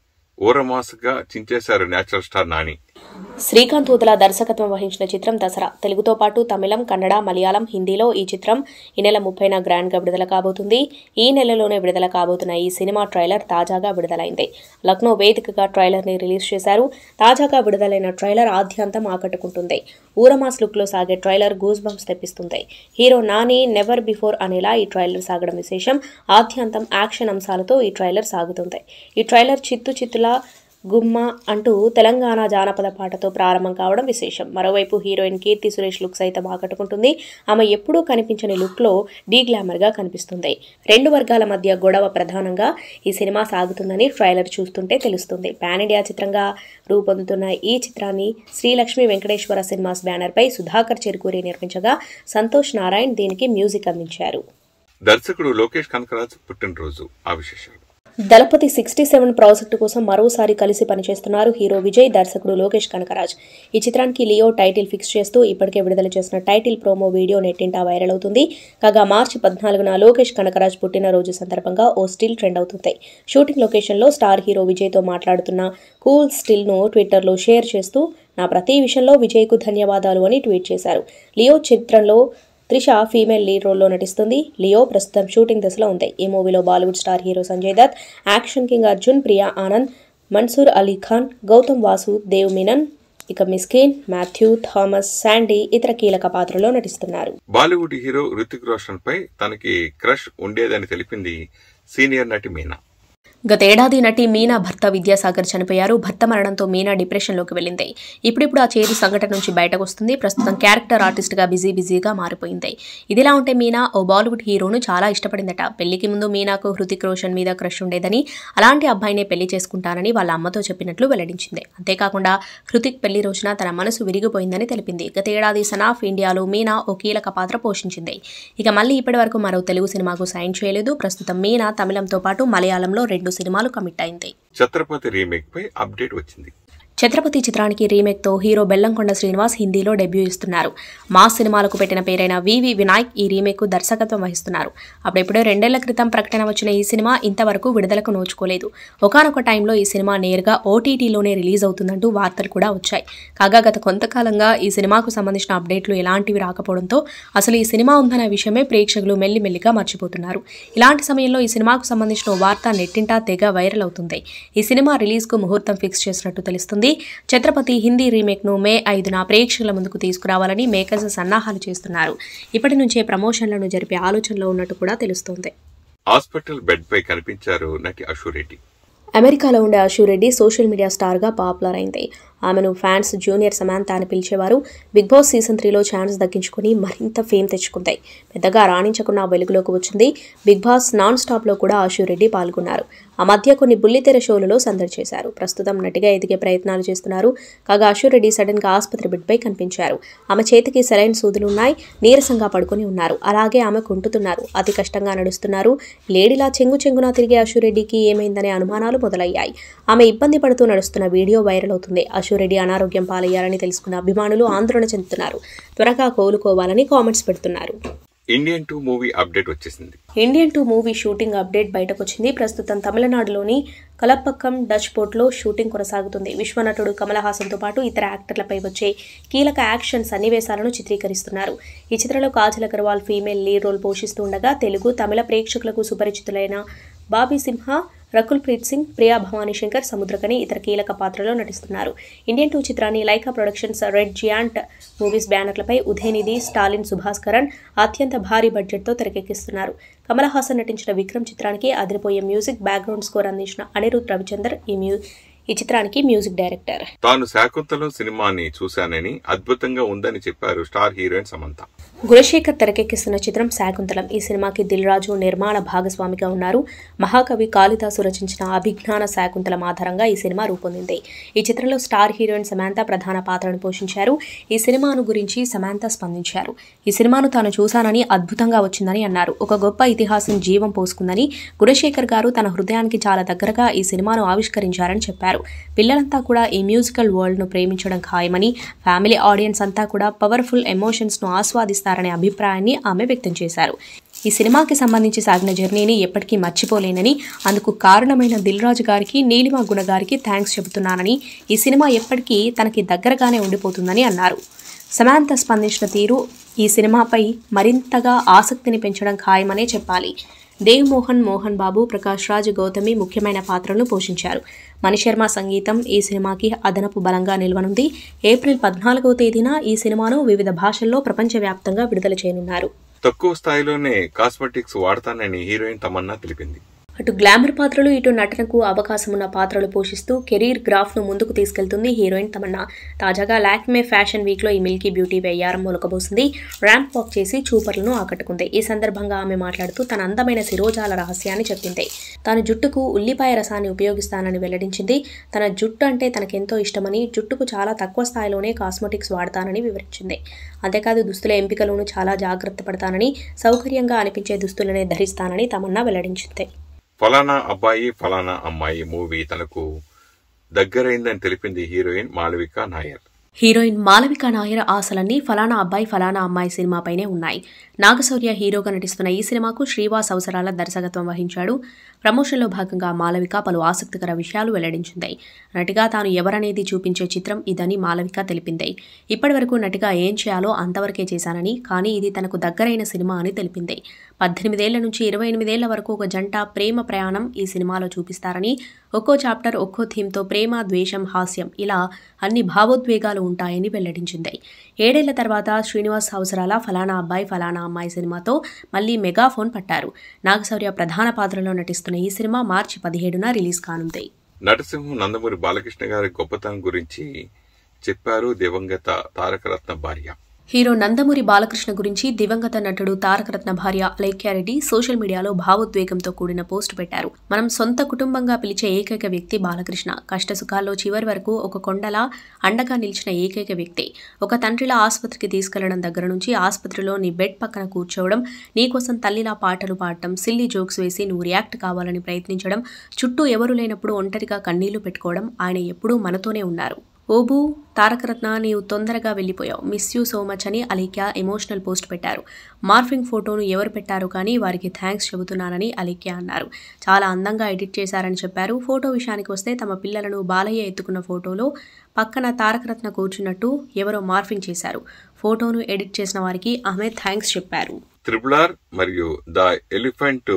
ఓరమాసగా చించేశారు నేచురల్ స్టార్ నాని శ్రీకాంత్ వదల దర్శకత్వం వహించిన చిత్రం దసరా తెలుగుతో పాటు తమిళం కన్నడ మలయాళం హిందీలో ఈ చిత్రం ఈ నెల ముప్పైన గ్రాండ్గా విడుదల కాబోతుంది ఈ నెలలోనే విడుదల కాబోతున్న ఈ సినిమా ట్రైలర్ తాజాగా విడుదలైంది లక్నో వేదికగా ట్రైలర్ని రిలీజ్ చేశారు తాజాగా విడుదలైన ట్రైలర్ ఆద్యంతం ఆకట్టుకుంటుంది ఊరమాస్ లుక్లో సాగే ట్రైలర్ గూస్ బంప్స్ తెప్పిస్తుంది హీరో నాని నెవర్ బిఫోర్ అనేలా ఈ ట్రైలర్ సాగడం విశేషం ఆద్యంతం యాక్షన్ అంశాలతో ఈ ట్రైలర్ సాగుతుంది ఈ ట్రైలర్ చిత్తు చిత్తులా గుమ్మ అంటూ తెలంగాణ జానపద పాటతో ప్రారంభం కావడం విశేషం మరోవైపు హీరోయిన్ కీర్తి సురేష్ లుక్ సైతం ఆకట్టుకుంటుంది ఆమె ఎప్పుడూ కనిపించని లుక్లో డీ గ్లామర్గా కనిపిస్తుంది రెండు వర్గాల మధ్య గొడవ ప్రధానంగా ఈ సినిమా సాగుతుందని ట్రైలర్ చూస్తుంటే తెలుస్తుంది పాన్ ఇండియా చిత్రంగా రూపొందుతున్న ఈ చిత్రాన్ని శ్రీలక్ష్మి వెంకటేశ్వర సినిమాస్ బ్యానర్పై సుధాకర్ చెరుకూరి నిర్మించగా సంతోష్ నారాయణ్ దీనికి మ్యూజిక్ అందించారు దర్శకుడు లోకేష్ కనకరాజ్ పుట్టినరోజు ఆ విశేషాలు దళపతి సిక్స్టీ సెవెన్ ప్రాజెక్టు కోసం మరోసారి కలిసి పనిచేస్తున్నారు హీరో విజయ్ దర్శకుడు లోకేష్ కనకరాజ్ ఈ చిత్రానికి లియో టైటిల్ ఫిక్స్ చేస్తూ ఇప్పటికే విడుదల చేసిన టైటిల్ ప్రోమో వీడియో నెట్టింటా వైరల్ అవుతుంది కాగా మార్చి పద్నాలుగున లోకేష్ కనకరాజ్ పుట్టినరోజు సందర్భంగా ఓ స్టిల్ ట్రెండ్ అవుతుంది షూటింగ్ లొకేషన్లో స్టార్ హీరో విజయ్తో మాట్లాడుతున్న కూల్ స్టిల్ను ట్విట్టర్లో షేర్ చేస్తూ నా ప్రతి విషయంలో విజయ్కు ధన్యవాదాలు అని ట్వీట్ చేశారు లియో చిత్రంలో త్రిష ఫీమేల్ లీడ్ రోల్లో నటిస్తుంది లియో ప్రస్తుతం షూటింగ్ దశలో ఉంది ఈ మూవీలో Bollywood star hero Sanjay Dutt action king Arjun Priya Anand Mansoor Ali Khan Gautham Vasudev Menon ఇక మిస్కిన్ మాథ్యూ థామస్ శాండీ ఇతర కీలక పాత్రలో నటిస్తున్నారు బాలీవుడ్ హీరో రితిక్ రోషన్ పై తనకి క్రష్ ఉండేదని తెలిపింది సీనియర్ నటి మీనా గతేడాది నటి మీనా భర్త విద్యాసాగర్ చనిపోయారు భర్త మరణంతో మీనా డిప్రెషన్లోకి వెళ్ళింది ఇప్పుడిప్పుడు ఆ చేదు సంఘటన నుంచి బయటకు వస్తుంది ప్రస్తుతం క్యారెక్టర్ ఆర్టిస్ట్గా బిజీ బిజీగా మారిపోయింది ఇదిలా ఉంటే మీనా ఓ బాలీవుడ్ హీరోను చాలా ఇష్టపడిందట పెళ్లికి ముందు మీనాకు హృతిక్ రోషన్ మీద క్రష్ ఉండేదని అలాంటి అబ్బాయినే పెళ్లి చేసుకుంటానని వాళ్ళ అమ్మతో చెప్పినట్లు వెల్లడించింది అంతేకాకుండా హృతిక్ పెళ్లి రోజున తన మనసు విరిగిపోయిందని తెలిపింది గతేడాది సనాఫ్ ఇండియాలో మీనా ఓ కీలక పాత్ర పోషించింది ఇక మళ్ళీ ఇప్పటి వరకు మరో తెలుగు సినిమాకు సైన్ చేయలేదు ప్రస్తుతం మీనా తమిళంతో పాటు మలయాళంలో రెండు సినిమాలు కమిట్ అయింది ఛత్రపతి రీమేక్ పై అప్డేట్ వచ్చింది ఛత్రపతి చిత్రానికి రీమేక్తో హీరో బెల్లంకొండ శ్రీనివాస్ హిందీలో డెబ్యూ ఇస్తున్నారు మా సినిమాలకు పెట్టిన పేరైన వివి వినాయక్ ఈ రీమేక్ దర్శకత్వం వహిస్తున్నారు అప్పుడెప్పుడో రెండేళ్ల క్రితం ప్రకటన వచ్చిన ఈ సినిమా ఇంతవరకు విడుదలకు నోచుకోలేదు ఒకనొక టైంలో ఈ సినిమా నేరుగా ఓటీటీలోనే రిలీజ్ అవుతుందంటూ వార్తలు కూడా వచ్చాయి కాగా గత కొంతకాలంగా ఈ సినిమాకు సంబంధించిన అప్డేట్లు ఎలాంటివి రాకపోవడంతో అసలు ఈ సినిమా ఉందన్న విషయమే ప్రేక్షకులు మెల్లిమెల్లిగా మర్చిపోతున్నారు ఇలాంటి సమయంలో ఈ సినిమాకు సంబంధించిన ఓ వార్త నెట్టింటా తెగ వైరల్ అవుతుంది ఈ సినిమా రిలీజ్కు ముహూర్తం ఫిక్స్ చేసినట్టు తెలుస్తుంది ఛత్రపతి హిందీ రీమేక్ను మే ఐదున ప్రేక్షకుల ముందుకు తీసుకురావాలని మేకర్స్ సన్నాహాలు చేస్తున్నారు ఇప్పటి నుంచే ప్రమోషన్లను జరిపే ఆలోచనలో ఉన్నట్టు కూడా తెలుస్తోంది హాస్పిటల్ బెడ్ పై కనిపించారు నటి అశురెడ్డి అమెరికాలో ఉండే అశురెడ్డి సోషల్ మీడియా స్టార్గా పాపులర్ అయింది ఆమెను ఫ్యాన్స్ జూనియర్ సమాంత అని పిలిచేవారు బిగ్ బాస్ సీజన్ త్రీలో ఛాన్స్ దక్కించుకుని మరింత ఫేమ్ తెచ్చుకుంది పెద్దగా రాణించకుండా వెలుగులోకి వచ్చింది బిగ్ బాస్ నాన్ స్టాప్లో కూడా అశురెడ్డి పాల్గొన్నారు ఆ మధ్య కొన్ని బుల్లితెర షోలలో సందడి చేశారు ప్రస్తుతం నటిగా ఎదిగే ప్రయత్నాలు చేస్తున్నారు కాగా అశురెడ్డి సడన్ గా ఆసుపత్రి బెడ్పై కనిపించారు ఆమె చేతికి సెలైన్ సూదులున్నాయి నీరసంగా పడుకొని ఉన్నారు అలాగే ఆమె కుంటుతున్నారు అతి కష్టంగా నడుస్తున్నారు లేడీలా చెంగు చెంగున తిరిగే అశురెడ్డికి ఏమైందనే అనుమానాలు మొదలయ్యాయి ఆమె ఇబ్బంది పడుతూ నడుస్తున్న వీడియో వైరల్ అవుతుంది అశురెడ్డి అనారోగ్యం పాలయ్యారని తెలుసుకున్న అభిమానులు ఆందోళన చెందుతున్నారు త్వరగా కోలుకోవాలని కామెంట్స్ పెడుతున్నారు ఇండియన్ టూ మూవీ అప్డేట్ వచ్చేసింది Indian two movie shooting update బయటకు వచ్చింది ప్రస్తుతం తమిళనాడులోని కలపక్కం డచ్ పోర్ట్లో షూటింగ్ కొనసాగుతుంది విశ్వనటుడు కమల్ హాసన్తో పాటు ఇతర యాక్టర్లపై వచ్చే కీలక యాక్షన్ సన్నివేశాలను చిత్రీకరిస్తున్నారు ఈ చిత్రంలో Kajal Aggarwal female lead role పోషిస్తూ ఉండగా తెలుగు తమిళ ప్రేక్షకులకు సుపరిచితులైన బాబీ సింహ రకుల్ ప్రీత్ సింగ్ ప్రియా భవానీ శంకర్ సముద్రకని ఇతర కీలక పాత్రలో నటిస్తున్నారు ఇండియన్ టూ చిత్రాన్ని Lyca productions red giant movies బ్యానర్లపై ఉదయనిధి స్టాలిన్ సుభాస్ కరణ్ అత్యంత భారీ బడ్జెట్తో తెరకెక్కిస్తున్నారు కమల్ హాసన్ నటించిన విక్రమ్ చిత్రానికి అదిరిపోయే మ్యూజిక్ బ్యాక్గ్రౌండ్ స్కోర్ అందించిన అనిరుద్ రవిచందర్ ఈ మ్యూ ఈ చిత్రానికి మ్యూజిక్ డైరెక్టర్ తాను శాకుంతలం సినిమాని చూశానని అద్భుతంగా ఉందని చెప్పారు స్టార్ హీరోయిన్ సమంత గుణశేఖర్ తెరకెక్కిస్తున్న చిత్రం శాకుంతలం ఈ సినిమాకి దిల్ రాజు నిర్మాణ భాగస్వామిగా ఉన్నారు మహాకవి కాళిదాసు రచించిన అభిజ్ఞాన శాకుంతలం ఆధారంగా ఈ సినిమా రూపొందింది ఈ చిత్రంలో స్టార్ హీరోయిన్ సమాంత ప్రధాన పాత్రను పోషించారు ఈ సినిమాను గురించి సమాంత స్పందించారు ఈ సినిమాను తాను చూశానని అద్భుతంగా వచ్చిందని అన్నారు ఒక గొప్ప ఇతిహాసం జీవం పోసుకుందని గుణశేఖర్ గారు తన హృదయానికి చాలా దగ్గరగా ఈ సినిమాను ఆవిష్కరించారని చెప్పారు పిల్లలంతా కూడా ఈ మ్యూజికల్ వరల్డ్ ను ప్రేమించడం ఖాయమని ఫ్యామిలీ ఆడియన్స్ అంతా కూడా పవర్ఫుల్ ఎమోషన్స్ ను ఆస్వాదిస్తారనే అభిప్రాయాన్ని ఆమె వ్యక్తం చేశారు ఈ సినిమాకి సంబంధించి సాగిన జర్నీని ఎప్పటికీ మర్చిపోలేనని అందుకు కారణమైన దిల్ రాజు గారికి నీలిమ గుణ గారికి థ్యాంక్స్ చెబుతున్నానని ఈ సినిమా ఎప్పటికీ తనకి దగ్గరగానే ఉండిపోతుందని అన్నారు సమాంత స్పందించిన తీరు ఈ సినిమాపై మరింతగా ఆసక్తిని పెంచడం ఖాయమనే చెప్పాలి దేవ్ మోహన్ మోహన్ బాబు ప్రకాష్ రాజ్ గౌతమి ముఖ్యమైన పాత్రలను పోషించారు మణిశర్మ సంగీతం ఈ సినిమాకి అదనపు బలంగా నిల్వనుంది ఏప్రిల్ పద్నాలుగవ తేదీన ఈ సినిమాను వివిధ భాషల్లో ప్రపంచవ్యాప్తంగా విడుదల చేయనున్నారు తక్కువ స్థాయిలోనే కాస్మెటిక్స్ వాడతానని హీరోయిన్ తమన్నా తెలిపింది అటు గ్లామర్ పాత్రలు ఇటు నటనకు అవకాశం ఉన్న పాత్రలు పోషిస్తూ కెరీర్ గ్రాఫ్ను ముందుకు తీసుకెళ్తుంది హీరోయిన్ తమన్నా తాజాగా లాక్మే ఫ్యాషన్ వీక్లో ఈ మిల్కీ బ్యూటీ వెయ్యారం మొలకబోసింది ర్యాంప్ వాక్ చేసి చూపర్లను ఆకట్టుకుంది ఈ సందర్భంగా ఆమె మాట్లాడుతూ తన అందమైన శిరోజాల రహస్యాన్ని చెప్పింది తాను జుట్టుకు ఉల్లిపాయ రసాన్ని ఉపయోగిస్తానని వెల్లడించింది తన జుట్టు అంటే తనకెంతో ఇష్టమని జుట్టుకు చాలా తక్కువ స్థాయిలోనే కాస్మెటిక్స్ వాడతానని వివరించింది అంతేకాదు దుస్తుల ఎంపికలోనూ చాలా జాగ్రత్త పడతానని సౌకర్యంగా అనిపించే దుస్తులనే ధరిస్తానని తమన్నా వెల్లడించింది ఫలానా అబ్బాయి ఫలానా అమ్మాయి మూవీ తనకు దగ్గరైందని తెలిపింది హీరోయిన్ మాళవిక నాయర్ హీరోయిన్ మాలవిక నాయర్ ఆశలన్నీ ఫలానా అబ్బాయి ఫలానా అమ్మాయి సినిమాపైనే ఉన్నాయి నాగశౌర్య హీరోగా నటిస్తున్న ఈ సినిమాకు శ్రీవాస్ అవసరాల దర్శకత్వం వహించాడు ప్రమోషన్లో భాగంగా మాలవిక పలు ఆసక్తికర విషయాలు వెల్లడించింది నటిగా తాను ఎవరనేది చూపించే చిత్రం ఇదని మాలవిక తెలిపింది ఇప్పటివరకు నటిగా ఏం చేయాలో అంతవరకే చేశానని కానీ ఇది తనకు దగ్గరైన సినిమా అని తెలిపింది పద్దెనిమిదేళ్ల నుంచి ఇరవై ఎనిమిదేళ్ల వరకు ఒక జంట ప్రేమ ప్రయాణం ఈ సినిమాలో చూపిస్తారని ఒక్కో చాప్టర్ ఒక్కో థీమ్తో ప్రేమ ద్వేషం హాస్యం ఇలా అన్ని భావోద్వేగాలు ఉంటాయని వెల్లడించింది ఏడేళ్ల తర్వాత శ్రీనివాస్ అవసరాల ఫలానా అబ్బాయి ఫలానా అమ్మాయి సినిమాతో మళ్ళీ మెగాఫోన్ పట్టారు నాగశౌర్య ప్రధాన పాత్రలో నటిస్తున్న ఈ సినిమా మార్చి పదిహేడున రిలీజ్ కానుంది నరసింహం నందమూరి బాలకృష్ణ గారి గొప్పతనం గురించి చెప్పారు దివంగత తారకరత్న భార్య హీరో నందమూరి బాలకృష్ణ గురించి దివంగత నటుడు తారకరత్న భార్య అలైక్యారెడ్డి సోషల్ మీడియాలో భావోద్వేగంతో కూడిన పోస్ట్ పెట్టారు మనం సొంత కుటుంబంగా పిలిచే ఏకైక వ్యక్తి బాలకృష్ణ కష్టసుఖాల్లో చివరి వరకు ఒక కొండలా అండగా నిలిచిన ఏకైక వ్యక్తి ఒక తండ్రిలా ఆసుపత్రికి తీసుకెళ్లడం దగ్గర నుంచి ఆసుపత్రిలో నీ బెడ్ పక్కన కూర్చోవడం నీకోసం తల్లిలా పాటలు పాడటం సిల్లీ జోక్స్ వేసి నువ్వు రియాక్ట్ కావాలని ప్రయత్నించడం చుట్టూ ఎవరు లేనప్పుడు ఒంటరిగా కన్నీళ్లు పెట్టుకోవడం ఆయన ఎప్పుడూ మనతోనే ఉన్నారు ఓబు తారకరత్న నీవు తొందరగా వెళ్ళిపోయావు మిస్ యూ సో మచ్ అని అలీక్యా ఎమోషనల్ పోస్ట్ పెట్టారు మార్ఫింగ్ ఫోటోను ఎవరు పెట్టారు కానీ వారికి థ్యాంక్స్ చెబుతున్నానని అలీక్యా అన్నారు చాలా అందంగా ఎడిట్ చేశారని చెప్పారు ఫోటో విషయానికి వస్తే తమ పిల్లలను బాలయ్య ఎత్తుకున్న ఫోటోలో పక్కన తారకరత్న కూర్చున్నట్టు ఎవరో మార్ఫింగ్ చేశారు ఫోటోను ఎడిట్ చేసిన వారికి ఆమె థ్యాంక్స్ చెప్పారు త్రిబుల్ ఆర్ మరియు ద ఎలిఫెంట్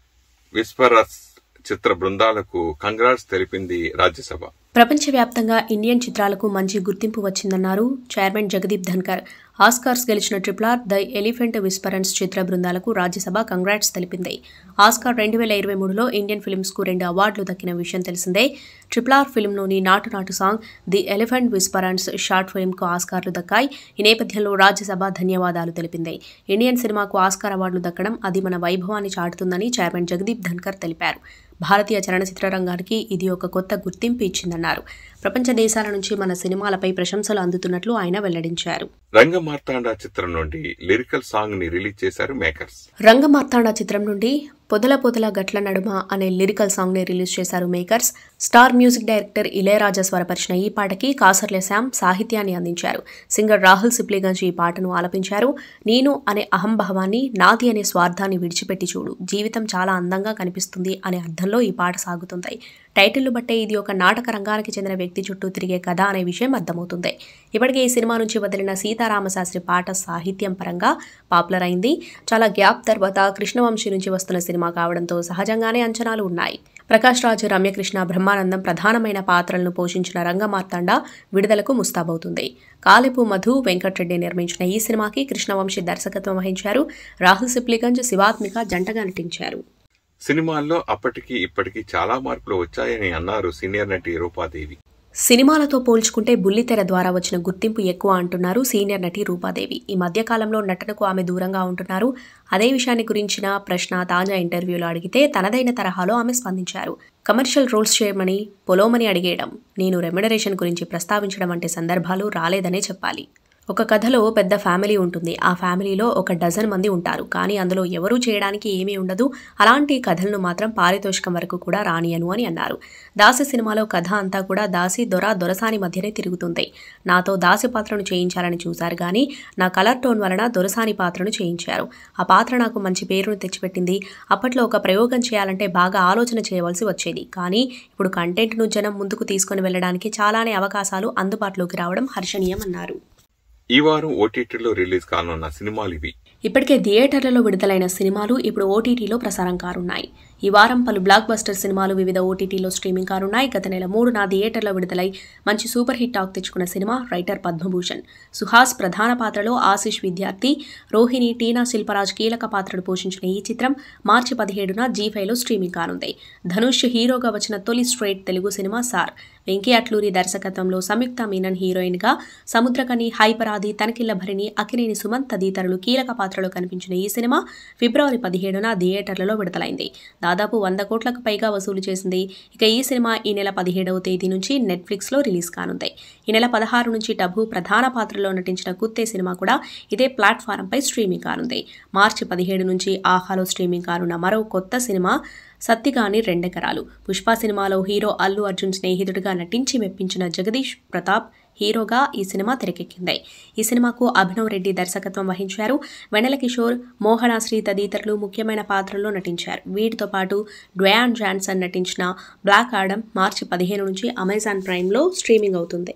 విస్పరస్ చిత్ర బృందాలకు కంగ్రాట్స్ తెలిపింది రాజ్యసభ ప్రపంచవ్యాప్తంగా ఇండియన్ చిత్రాలకు మంచి గుర్తింపు వచ్చిందన్నారు చైర్మన్ జగదీప్ ధన్కర్ ఆస్కార్స్ గెలిచిన ట్రిపులార్ ద ఎలిఫెంట్ విస్పరెన్స్ చిత్ర బృందాలకు రాజ్యసభ కంగ్రాట్స్ తెలిపింది ఆస్కార్ రెండు వేల ఇరవై మూడులో ఇండియన్ ఫిల్మ్స్కు రెండు అవార్డులు దక్కిన విషయం తెలిసిందే ట్రిపులార్ ఫిల్మ్లోని Naatu Naatu song the elephant whisperers short ఫిల్మ్కు ఆస్కార్లు దక్కాయి ఈ నేపథ్యంలో రాజ్యసభ ధన్యవాదాలు తెలిపింది ఇండియన్ సినిమాకు ఆస్కార్ అవార్డులు దక్కడం అది మన వైభవాన్ని చాటుతుందని చైర్మన్ జగదీప్ ధన్కర్ తెలిపారు భారతీయ చలనచిత్ర రంగానికి ఇది ఒక కొత్త గుర్తింపు ఇచ్చిందన్నారు ప్రపంచ దేశాల నుంచి మన సినిమాలపై ప్రశంసలు అందుతున్నట్లు ఆయన వెల్లడించారు రంగమార్తాండ చిత్రం నుండి లిరికల్ సాంగ్ ని రిలీజ్ చేశారు మేకర్స్ రంగమార్తాండ చిత్రం నుండి పొదల పొదల గట్ల నడుమ అనే లిరికల్ సాంగ్ ని రిలీజ్ చేశారు makers star music director Ilaiyaraaja స్వరపరిచిన ఈ పాటకి కాసర్లే శ్యామ్ సాహిత్యాన్ని అందించారు సింగర్ రాహుల్ సిప్లిగంజ్ ఈ పాటను ఆలపించారు నేను అనే అహంభావాన్ని నాది అనే స్వార్థాన్ని విడిచిపెట్టి చూడు జీవితం చాలా అందంగా కనిపిస్తుంది అనే అర్థంలో ఈ పాట సాగుతుంది టైటిల్ను బట్టే ఇది ఒక నాటక రంగానికి చెందిన వ్యక్తి చుట్టూ తిరిగే కథ అనే విషయం అర్థమవుతుంది ఇప్పటికే ఈ సినిమా నుంచి వదిలిన సీతారామశాస్త్రి పాట సాహిత్యం పరంగా పాపులర్ అయింది చాలా గ్యాప్ తర్వాత కృష్ణవంశీ నుంచి వస్తున్న సినిమా కావడంతో సహజంగానే అంచనాలు ఉన్నాయి ప్రకాష్ రాజు రమ్యకృష్ణ బ్రహ్మానందం ప్రధానమైన పాత్రలను పోషించిన రంగమార్తాండ విడుదలకు ముస్తాబవుతుంది కాలిపు మధు వెంకట్రెడ్డి నిర్మించిన ఈ సినిమాకి కృష్ణవంశీ దర్శకత్వం వహించారు రాహుల్ సిప్లిగంజ్ శివాత్మిక జంటగా నటించారు సినిమాల్లో అప్పటికి ఇప్పటికి చాలా మార్పులు వచ్చాయని అన్నారు సీనియర్ నటి రూపాదేవి సినిమాలతో పోల్చుకుంటే బుల్లితెర ద్వారా వచ్చిన గుర్తింపు ఎక్కువ అంటున్నారు సీనియర్ నటి రూపాదేవి ఈ మధ్య కాలంలో నటనకు ఆమె దూరంగా ఉంటున్నారు అదే విషయాన్ని గురించిన ప్రశ్న తాజా ఇంటర్వ్యూలో అడిగితే తనదైన తరహాలో ఆమె స్పందించారు కమర్షియల్ రోల్స్ చేయమని పొలోమని అడిగేయడం నేను రెమ్యునరేషన్ గురించి ప్రస్తావించడం వంటి సందర్భాలు రాలేదనే చెప్పాలి ఒక కథలో పెద్ద ఫ్యామిలీ ఉంటుంది ఆ ఫ్యామిలీలో ఒక డజన్ మంది ఉంటారు కానీ అందులో ఎవరూ చేయడానికి ఏమీ ఉండదు అలాంటి కథలను మాత్రం పారితోషికం వరకు కూడా రానియను అని అన్నారు దాసి సినిమాలో కథ అంతా కూడా దాసి దొర దొరసాని మధ్యనే తిరుగుతుంది నాతో దాసి పాత్రను చేయించాలని చూశారు కానీ నా కలర్ టోన్ వలన దొరసాని పాత్రను చేయించారు ఆ పాత్ర నాకు మంచి పేరును తెచ్చిపెట్టింది అప్పట్లో ఒక ప్రయోగం చేయాలంటే బాగా ఆలోచన చేయవలసి వచ్చేది కానీ ఇప్పుడు కంటెంట్ను జనం ముందుకు తీసుకుని వెళ్ళడానికి చాలానే అవకాశాలు అందుబాటులోకి రావడం హర్షణీయం అన్నారు ఈ వారం ఓటీటీలో రిలీజ్ కానున్న సినిమాలు ఇవి ఇప్పటికే థియేటర్లలో విడుదలైన సినిమాలు ఇప్పుడు ఓటీటీలో ప్రసారం కానున్నాయి ఈ వారం పలు బ్లాక్ బస్టర్ సినిమాలు వివిధ ఓటీటీలో స్ట్రీమింగ్ కానున్నాయి గత నెల మూడున థియేటర్లో విడుదలై మంచి సూపర్ హిట్ టాక్ తెచ్చుకున్న సినిమా రైటర్ పద్మభూషణ్ సుహాస్ ప్రధాన పాత్రలో ఆశిష్ విద్యార్థి రోహిణి టీనా శిల్పరాజ్ కీలక పాత్రను పోషించిన ఈ చిత్రం మార్చి పదిహేడున జీ ఫైవ్లో స్ట్రీమింగ్ కానుంది ధనుష్ హీరోగా వచ్చిన తొలి స్ట్రైట్ తెలుగు సినిమా సార్ వెంకీ అట్లూరి దర్శకత్వంలో సంయుక్త మీనన్ హీరోయిన్గా సముద్రకని హైపరాది తనకిల్ల భరిణి అకినేని సుమంత్ తదితరులు కీలక పాత్రలో కనిపించిన ఈ సినిమా ఫిబ్రవరి పదిహేడున థియేటర్లలో విడుదలైంది దాదాపు వంద కోట్లకు పైగా వసూలు చేసింది ఇక ఈ సినిమా ఈ నెల పదిహేడవ తేదీ నుంచి నెట్ఫ్లిక్స్లో రిలీజ్ కానుంది ఈ నెల పదహారు నుంచి టబు ప్రధాన పాత్రలో నటించిన కుత్తే సినిమా కూడా ఇదే ప్లాట్ఫారంపై స్ట్రీమింగ్ కానుంది మార్చి పదిహేడు నుంచి ఆహాలో స్ట్రీమింగ్ కానున్న మరో కొత్త సినిమా సత్తిగాని రెండెకరాలు పుష్ప సినిమాలో హీరో అల్లు అర్జున్ స్నేహితుడిగా నటించి మెప్పించిన జగదీష్ ప్రతాప్ హీరోగా ఈ సినిమా తెరకెక్కింది ఈ సినిమాకు అభినవ్ రెడ్డి దర్శకత్వం వహించారు వెనెల కిషోర్ మోహనాశ్రీ తదితరులు ముఖ్యమైన పాత్రల్లో నటించారు వీటితో పాటు డ్వయాన్ జాన్సన్ నటించిన బ్లాక్ ఆడమ్ మార్చి పదిహేను నుంచి అమెజాన్ ప్రైమ్లో స్ట్రీమింగ్ అవుతుంది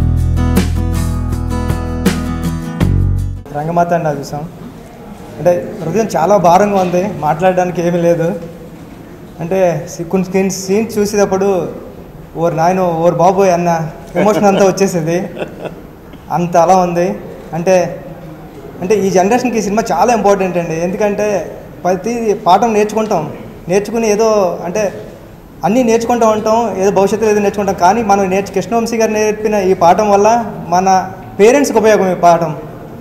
రంగమాత చూసాం అంటే హృదయం చాలా భారంగా ఉంది మాట్లాడడానికి ఏమీ లేదు అంటే సి- కొన్ని సీన్స్ సీన్స్ చూసేటప్పుడు ఓరు నాయన ఓరు బాబోయ్ అన్న ఎమోషన్ అంతా వచ్చేసేది అంత అలా ఉంది అంటే అంటే ఈ జనరేషన్కి ఈ సినిమా చాలా ఇంపార్టెంట్ అండి ఎందుకంటే ప్రతి పాఠం నేర్చుకుంటాం నేర్చుకుని ఏదో అంటే అన్నీ నేర్చుకుంటూ ఉంటాం ఏదో భవిష్యత్తులో ఏదో నేర్చుకుంటాం కానీ మనం నేర్చు కృష్ణవంశీ గారు నేర్పిన ఈ పాఠం వల్ల మన పేరెంట్స్కి ఉపయోగం ఈ పాఠం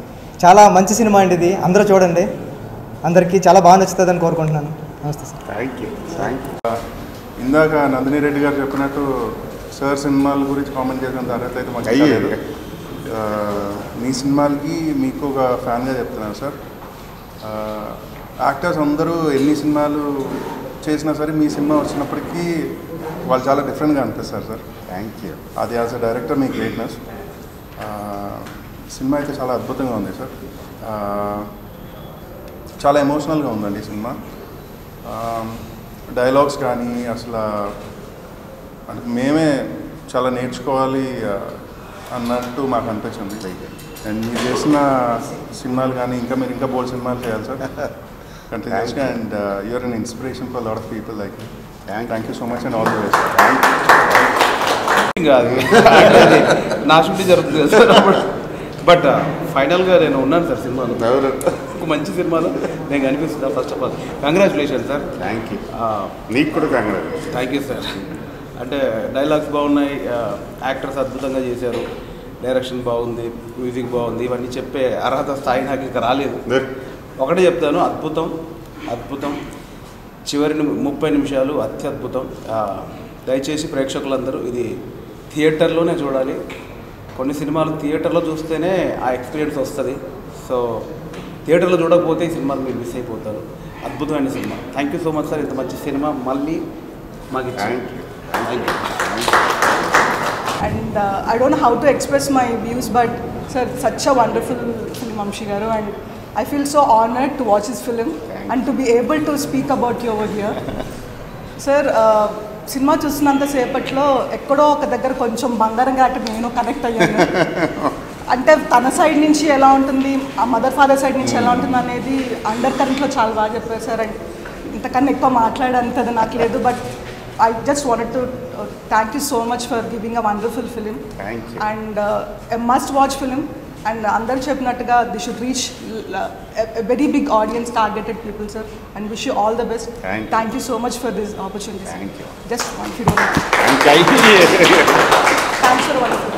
చాలా మంచి సినిమా అండి ఇది అందరూ చూడండి అందరికీ చాలా బాగా నచ్చుతుందని కోరుకుంటున్నాను నమస్తే sir thank you thank you ఇందాక నందిని రెడ్డి గారు చెప్పినట్టు సార్ సినిమాల గురించి కామెంట్ చేసిన తర్వాత అయితే మాకు అయ్యే. లేదు ఆ, మీ సినిమాలకి మీకు ఒక ఫ్యాన్గా చెప్తున్నాను సార్ ఆ, యాక్టర్స్ అందరూ ఎన్ని సినిమాలు చేసినా సరే మీ సినిమా వచ్చినప్పటికీ వాళ్ళు చాలా డిఫరెంట్గా అనిపిస్తారు సార్ థ్యాంక్ యూ అది యాజ్ అ డైరెక్టర్ మీ గ్రేట్నెస్ సినిమా అయితే చాలా అద్భుతంగా ఉంది సార్ ఆ, చాలా ఎమోషనల్గా ఉందండి ఈ సినిమా డైలాగ్స్ కానీ అసలు అంటే మేమే చాలా నేర్చుకోవాలి ఆ, అన్నట్టు మాకు అనిపించింది అండ్ మీరు చేసిన సినిమాలు కానీ ఇంకా మీరు ఇంకా బోల్డ్ సినిమాలు చేయాలి సార్ కంటిన్యూస్గా and you're an inspiration for lot of people like Thank thank you so much and all the best thank you కాదు అంటే నా షూటింగ్ జరుగుతుంది కదా సార్ అప్పుడు బట్ ఫైనల్గా నేను ఉన్నాను సార్ సినిమాలో ఎవరు ఒక మంచి సినిమాలో నేను కనిపిస్తున్నా first of all congratulation sir thank you నీకు కూడా కంగ్రాచులేషన్ థ్యాంక్ యూ సార్ అంటే డైలాగ్స్ బాగున్నాయి యాక్టర్స్ అద్భుతంగా చేశారు డైరెక్షన్ బాగుంది మ్యూజిక్ బాగుంది ఇవన్నీ చెప్పే అర్హత స్థాయి నాకు ఇంకా రాలేదు ఒకటే చెప్తాను అద్భుతం అద్భుతం చివరి ని- ముప్పై నిమిషాలు అత్యద్భుతం ఆ, దయచేసి ప్రేక్షకులందరూ ఇది థియేటర్లోనే చూడాలి కొన్ని సినిమాలు థియేటర్లో చూస్తేనే ఆ ఎక్స్పీరియన్స్ వస్తుంది సో థియేటర్లో చూడకపోతే ఈ సినిమాలు మీరు మిస్ అయిపోతారు అద్భుతమైన సినిమా thank you so much sir ఇంత మంచి సినిమా మళ్ళీ మాకు ఇచ్చారు thank you thank you and uh, I don't know how to express my views, but sir, such a wonderful film, Amshi Garu, and I feel so honored to watch this film and to be able to speak about you over here. Sir సినిమా చూసినంత సేపట్లో ఎక్కడో ఒక దగ్గర కొంచెం బంగారం గట్ట నేను కనెక్ట్ అయ్యాను అంటే తన సైడ్ నుంచి ఎలా ఉంటుంది ఆ మదర్ ఫాదర్ సైడ్ నుంచి ఎలా ఉంటుంది అనేది అండర్ కరెంట్లో చాలా బాగా చెప్పారు సార్ అండ్ ఇంతకన్నా ఎక్కువ మాట్లాడేంతది నాకు లేదు but I just wanted to thank you so much for giving a wonderful film Thank you. And a must watch film and అందరు చెప్పినట్టుగా the should reach very big audience targeted people sir and wish you all the best Thank you. Thank you so much for this opportunity Thank you. Just one fido thank you thanks for wonderful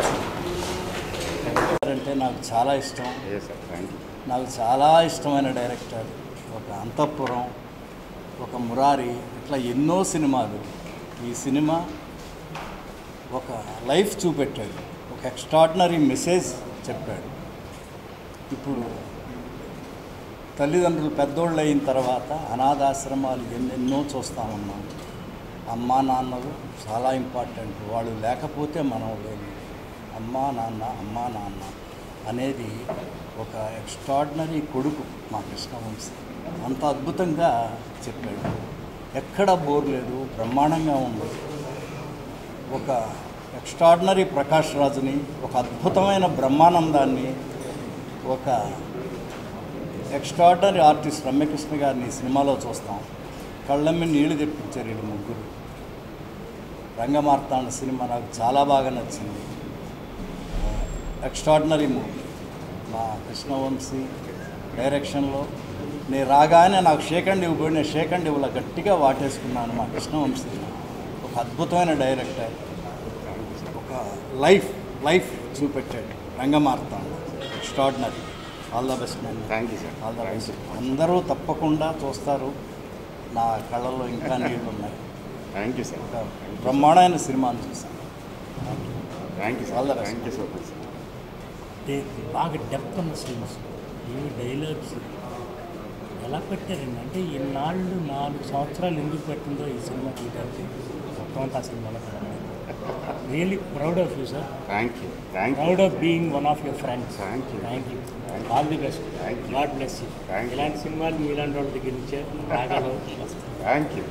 అంటే నాకు చాలా ఇష్టం sir thank you నాకు చాలా ఇష్టమైన director ఒక అంతఃపురం ఒక మురారి ఇట్లా ఎన్నో సినిమాలు ఈ సినిమా ఒక లైఫ్ చూపెట్టాడు ఒక ఎక్స్ట్రాడినరీ మెసేజ్ చెప్పాడు ఇప్పుడు తల్లిదండ్రులు పెద్దోళ్ళు అయిన తర్వాత అనాథాశ్రమాలు ఎన్నెన్నో చూస్తూ ఉన్నాం అమ్మా నాన్నలు చాలా ఇంపార్టెంట్ వాళ్ళు లేకపోతే మనం లేదు అమ్మా నాన్న అమ్మా నాన్న అనేది ఒక ఎక్స్ట్రాడినరీ కొడుకు మా కృష్ణవంశీ అంత అద్భుతంగా చెప్పాడు ఎక్కడ బోర్ లేదు బ్రహ్మాండంగా ఉంది ఒక ఎక్స్ట్రాడినరీ ప్రకాష్ రాజుని ఒక అద్భుతమైన బ్రహ్మానందాన్ని ఒక ఎక్స్ట్రాడినరీ ఆర్టిస్ట్ రమ్యకృష్ణ గారిని ఈ సినిమాలో చూస్తాం కళ్ళమ్మి నీళ్లు తెప్పించారు వీళ్ళు ముగ్గురు రంగమార్తాండ సినిమా నాకు చాలా బాగా నచ్చింది ఎక్స్ట్రాడినరీ మూవీ మా కృష్ణవంశీ డైరెక్షన్లో నేను రాగానే నాకు షేకండ్ ఇవ్వబోయి నేను షేకండ్ ఇవ్వలా గట్టిగా వాటేసుకున్నాను మా కృష్ణవంశీ ఒక అద్భుతమైన డైరెక్టర్ ఒక లైఫ్ లైఫ్ చూపెట్టాడు Rangamarthanda extraordinary all the best man thank you sir all the best అందరూ తప్పకుండా చూస్తారు నా కళ్ళల్లో ఇంకా నీళ్ళు ఉన్నాయి థ్యాంక్ యూ సార్ ఒక బ్రహ్మాండమైన సినిమాను చూసాను thank you All sir the best. Thank you so much అంటే బాగా డెప్త్ ఉన్న సీన్స్ ఈ డైలాగ్స్ ఎలా పెట్టారండి అంటే ఇన్నాళ్ళు నాలుగు సంవత్సరాలు ఎందుకు పెట్టిందో ఈ సినిమా తీయడానికి మొత్తం అంతా ఆ సినిమాలో really proud of you sir thank you thank you proud of being one of your friends Thank you. Thank you Thank all the best Thank you. God bless you Thank you. ఇలాంటి సినిమాలు మీలాంటి వాళ్ళ దగ్గర నుంచే రాగాలు thank you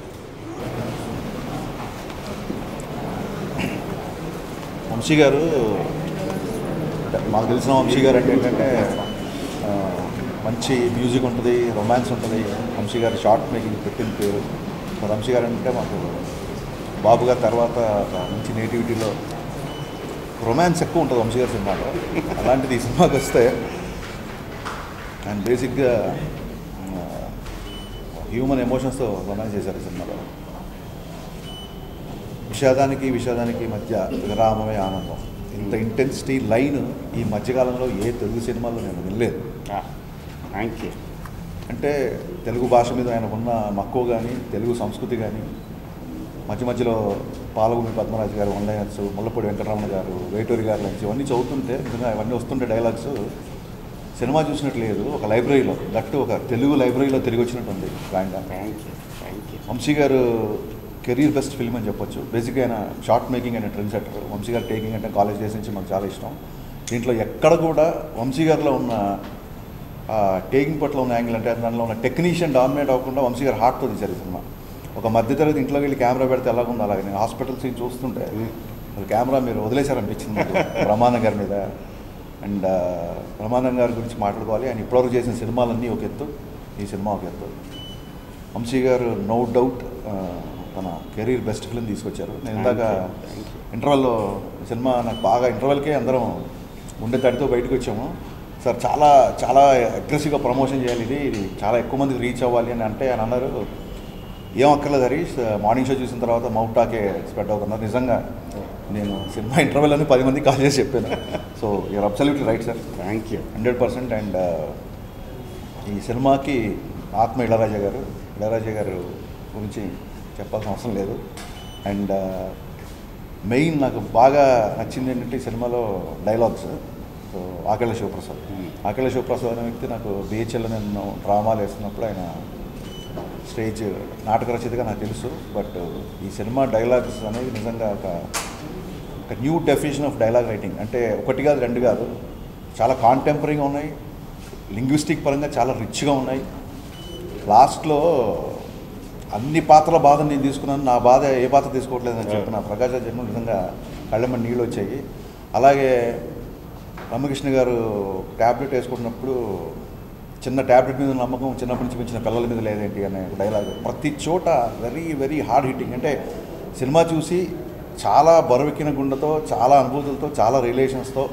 Vamsi గారు అంటే మాకు తెలిసిన వంశీ గారు అంటే ఏంటంటే ఆ, మంచి మ్యూజిక్ ఉంటుంది రొమాన్స్ ఉంటుంది వంశీ గారు షార్ట్ మేకింగ్ పెట్టిన పేరు సో వంశీ గారు అంటే మాకు బాబు గారి తర్వాత ఒక మంచి నేటివిటీలో రొమాన్స్ ఎక్కువ ఉంటుంది వంశీ గారి సినిమాలో అలాంటిది ఈ సినిమాకి వస్తే ఆయన బేసిక్గా హ్యూమన్ ఎమోషన్స్తో రొమాన్స్ చేశారు ఈ సినిమాలో విషాదానికి విషాదానికి మధ్య విరామమే ఆనందం ఇంత ఇంటెన్సిటీ లైన్ ఈ మధ్యకాలంలో ఏ తెలుగు సినిమాలో నేను వినలేదు థ్యాంక్ యూ అంటే తెలుగు భాష మీద ఆయన ఉన్న మక్కువ కానీ తెలుగు సంస్కృతి కానీ మధ్య మధ్యలో పాలగుమి పద్మరాజు గారు వన్లైనర్స్ ముల్లపూడి వెంకటరమణ గారు వేటూరి గారు నుంచి ఇవన్నీ చదువుతుంటే నిజంగా ఇవన్నీ వస్తుంటే డైలాగ్స్ సినిమా చూసినట్టు లేదు ఒక లైబ్రరీలో దట్టు ఒక తెలుగు లైబ్రరీలో తిరిగి వచ్చినట్టు ఉంది ఆయన thank you thank you Vamsi garu career best film అని చెప్పొచ్చు బేసిక్గా ఆయన షార్ట్ మేకింగ్ అనే trend setter Vamsi garu taking అంటే కాలేజ్ డేస్ నుంచి మాకు చాలా ఇష్టం దీంట్లో ఎక్కడ కూడా వంశీ గారిలో ఉన్న టేకింగ్ పట్ల ఉన్న యాంగిల్ అంటే దానిలో ఉన్న టెక్నీషియన్ డామినేట్ అవ్వకుండా వంశీ గారు హార్ట్తో తీశారు ఈ సినిమా ఒక మధ్యతరగతి ఇంట్లోకి వెళ్ళి కెమెరా పెడితే ఎలా ఉందో అలాగే నేను హాస్పిటల్ సీన్ చూస్తుంటే అసలు కెమెరా మీరు వదిలేశారనిపించింది నాకు బ్రహ్మానందం గారి మీద అండ్ బ్రహ్మానందం గారి గురించి మాట్లాడుకోవాలి ఆయన ఇప్పటివరకు చేసిన సినిమాలన్నీ ఒక ఎత్తు ఈ సినిమా ఒక ఎత్తు వంశీ గారు నో డౌట్ తన కెరీర్ బెస్ట్ ఫిల్మ్ తీసుకొచ్చారు నేను ఇందాక ఇంటర్వెల్లో సినిమా నాకు బాగా ఇంటర్వెల్కే అందరం ఉండే తడితో బయటకు వచ్చాము సార్ చాలా చాలా అగ్రెసివ్గా ప్రమోషన్ చేయాలి ఇది ఇది చాలా ఎక్కువ మందికి రీచ్ అవ్వాలి అని అంటే ఆయన అన్నారు ఏం అక్కర్లేదు హరీష్ మార్నింగ్ షో చూసిన తర్వాత మౌట్ టాకే స్ప్రెడ్ అవుతున్నారు నిజంగా నేను సినిమా ఇంటర్వెల్ అని పది మందికి కాల్ చేసి చెప్పాను so you're absolutely right sir thank you hundred percent and ఈ సినిమాకి ఆత్మ ఇళరాజా గారు ఇళరాజా గారు గురించి చెప్పాల్సిన అవసరం లేదు అండ్ మెయిన్ నాకు బాగా నచ్చింది ఏంటంటే ఈ సినిమాలో డైలాగ్స్ సో ఆకేళ్ళ శివప్రసాద్ ఆకేళ్ళ శివప్రసాద్ అనే వ్యక్తి నాకు బిహెచ్ఎల్ నేను డ్రామాలు వేస్తున్నప్పుడు ఆయన స్టేజ్ నాటక రచయితగా నాకు తెలుసు బట్ ఈ సినిమా డైలాగ్స్ అనేది నిజంగా ఒక ఒక new definition of dialogue writing అంటే ఒకటి కాదు రెండు కాదు చాలా కాంటెంపరీగా ఉన్నాయి లింగ్విస్టిక్ పరంగా చాలా రిచ్గా ఉన్నాయి లాస్ట్లో అన్ని పాత్రల బాధ నేను తీసుకున్నాను నా బాధ ఏ పాత్ర తీసుకోవట్లేదని చెప్పిన ప్రకాశ జన్మ నిజంగా కళ్ళమ్మ నీళ్ళు వచ్చాయి అలాగే రామకృష్ణ గారు ట్యాబ్లెట్ వేసుకుంటున్నప్పుడు చిన్న ట్యాబ్లెట్ మీద నమ్మకం చిన్నప్పటి నుంచి పెంచిన పిల్లల మీద లేదేంటి అనే ఒక డైలాగ్ ప్రతి చోట వెరీ వెరీ హార్డ్ హిట్టింగ్ అంటే సినిమా చూసి చాలా బరువెక్కిన గుండెతో చాలా అనుభూతులతో చాలా రిలేషన్స్తో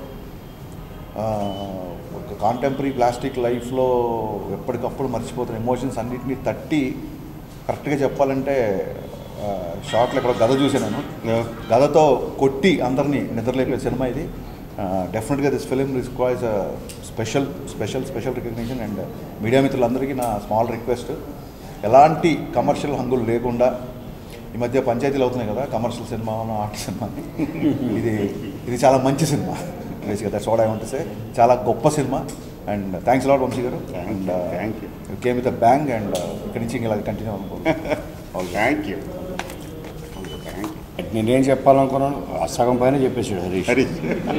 ఒక కాంటెంపరీ ప్లాస్టిక్ లైఫ్లో ఎప్పటికప్పుడు మర్చిపోతున్న ఎమోషన్స్ అన్నింటినీ తట్టి కరెక్ట్గా చెప్పాలంటే షార్ట్లో ఇక్కడ గద చూసాను గదతో కొట్టి అందరినీ నిద్రలేపే సినిమా ఇది డెఫినెట్గా this film requires special special special recognition and media మిత్రులందరికీ నా స్మాల్ రిక్వెస్ట్ ఎలాంటి కమర్షియల్ హంగులు లేకుండా ఈ మధ్య పంచాయతీలు అవుతున్నాయి కదా కమర్షియల్ సినిమా ఆర్ట్ సినిమా అని. ఇది ఇది చాలా మంచి సినిమా బేసిక్గా that's what I want say చాలా గొప్ప సినిమా and thanks lot Vamsi garu and thank you came with bang and ఇక్కడి నుంచి ఇలా కంటిన్యూ అనుకో థ్యాంక్ యూ థ్యాంక్ యూ నేనేం చెప్పాలనుకున్నాను ఆ సగం పైన చెప్పేసాడు హరీష్ హరీష్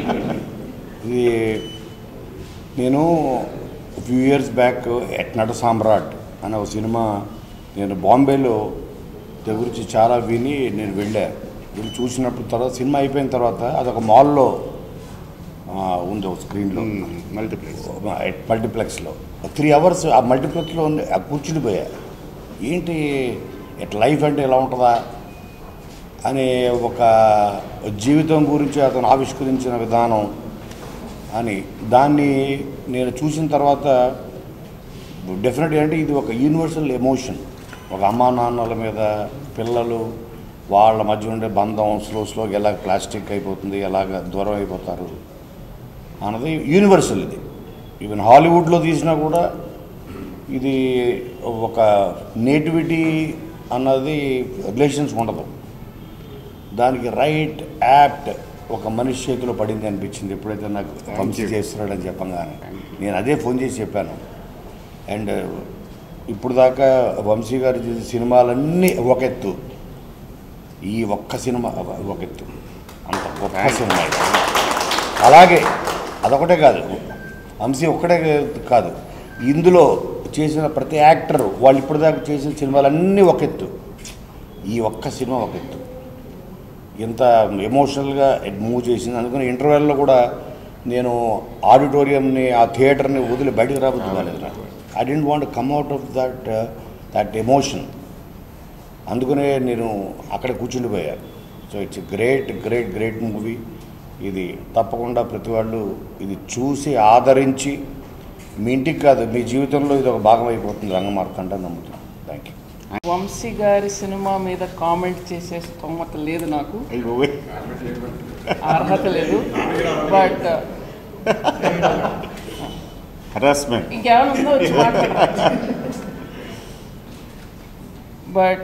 ఇది నేను ఫ్యూ ఇయర్స్ బ్యాక్ ఎట్ నట సామ్రాట్ అనే ఒక సినిమా నేను బాంబేలో దాని గురించి చాలా విని నేను వెళ్ళా వెళ్ళి చూసినప్పుడు తర్వాత సినిమా అయిపోయిన తర్వాత అదొక మాల్లో ఆ, ఉంది ఒక స్క్రీన్లో మల్టీప్లెక్స్ మల్టీప్లెక్స్లో త్రీ అవర్స్ ఆ మల్టీప్లెక్స్లో ఉంది ఆ కూర్చుండిపోయా ఏంటి ఎట్ లైఫ్ అంటే ఎలా ఉంటుందా అనే ఒక జీవితం గురించి అతను ఆవిష్కరించిన విధానం అని దాన్ని నేను చూసిన తర్వాత డెఫినెట్గా అంటే ఇది ఒక యూనివర్సల్ ఎమోషన్ ఒక అమ్మా నాన్నల మీద పిల్లలు వాళ్ళ మధ్య ఉండే బంధం స్లో స్లోగా ఎలా ప్లాస్టిక్ అయిపోతుంది ఎలాగ దూరం అయిపోతారు అన్నది యూనివర్సల్ ఇది ఈవెన్ హాలీవుడ్లో తీసినా కూడా ఇది ఒక నేటివిటీ అన్నది రిలేషన్స్ ఉండదు దానికి రైట్ యాప్ట్ ఒక మనిషి చేతిలో పడింది అనిపించింది ఎప్పుడైతే నాకు వంశీ చేస్తున్నాడని చెప్పగానే నేను అదే ఫోన్ చేసి చెప్పాను అండ్ ఇప్పుడు దాకా వంశీ గారు చేసిన సినిమాలన్నీ ఒక ఎత్తు ఈ ఒక్క సినిమా ఒక ఎత్తు అంత గొప్ప సినిమా ఇది. అలాగే అదొకటే కాదు వంశీ ఒక్కటే కాదు ఇందులో చేసిన ప్రతి యాక్టర్ వాళ్ళు ఇప్పటిదాకా చేసిన సినిమాలన్నీ ఒక ఎత్తు ఈ ఒక్క సినిమా ఒక ఎత్తు ఇంత ఎమోషనల్గా మూవ్ చేసింది అందుకని ఇంటర్వెల్లో కూడా నేను ఆడిటోరియంని ఆ థియేటర్ని వదిలి బయటకు రాబోద్దు కాలేదు నాకు I didn't want come out of that that emotion అందుకనే నేను అక్కడ కూర్చుండిపోయాను so it's great great great movie ఇది తప్పకుండా ప్రతి వాళ్ళు ఇది చూసి ఆదరించి మీ ఇంటికి కాదు మీ జీవితంలో ఇది ఒక భాగం అయిపోతుంది రంగమార్కంట నమ్ముతున్నాను థ్యాంక్ యూ వంశీ గారి సినిమా మీద కామెంట్ చేసే స్తోమత లేదు నాకు అర్హత లేదు బట్ హరాస్మెంట్ ఇంకేమైనా ఉందో వచ్చి మాట్లాడరా బట్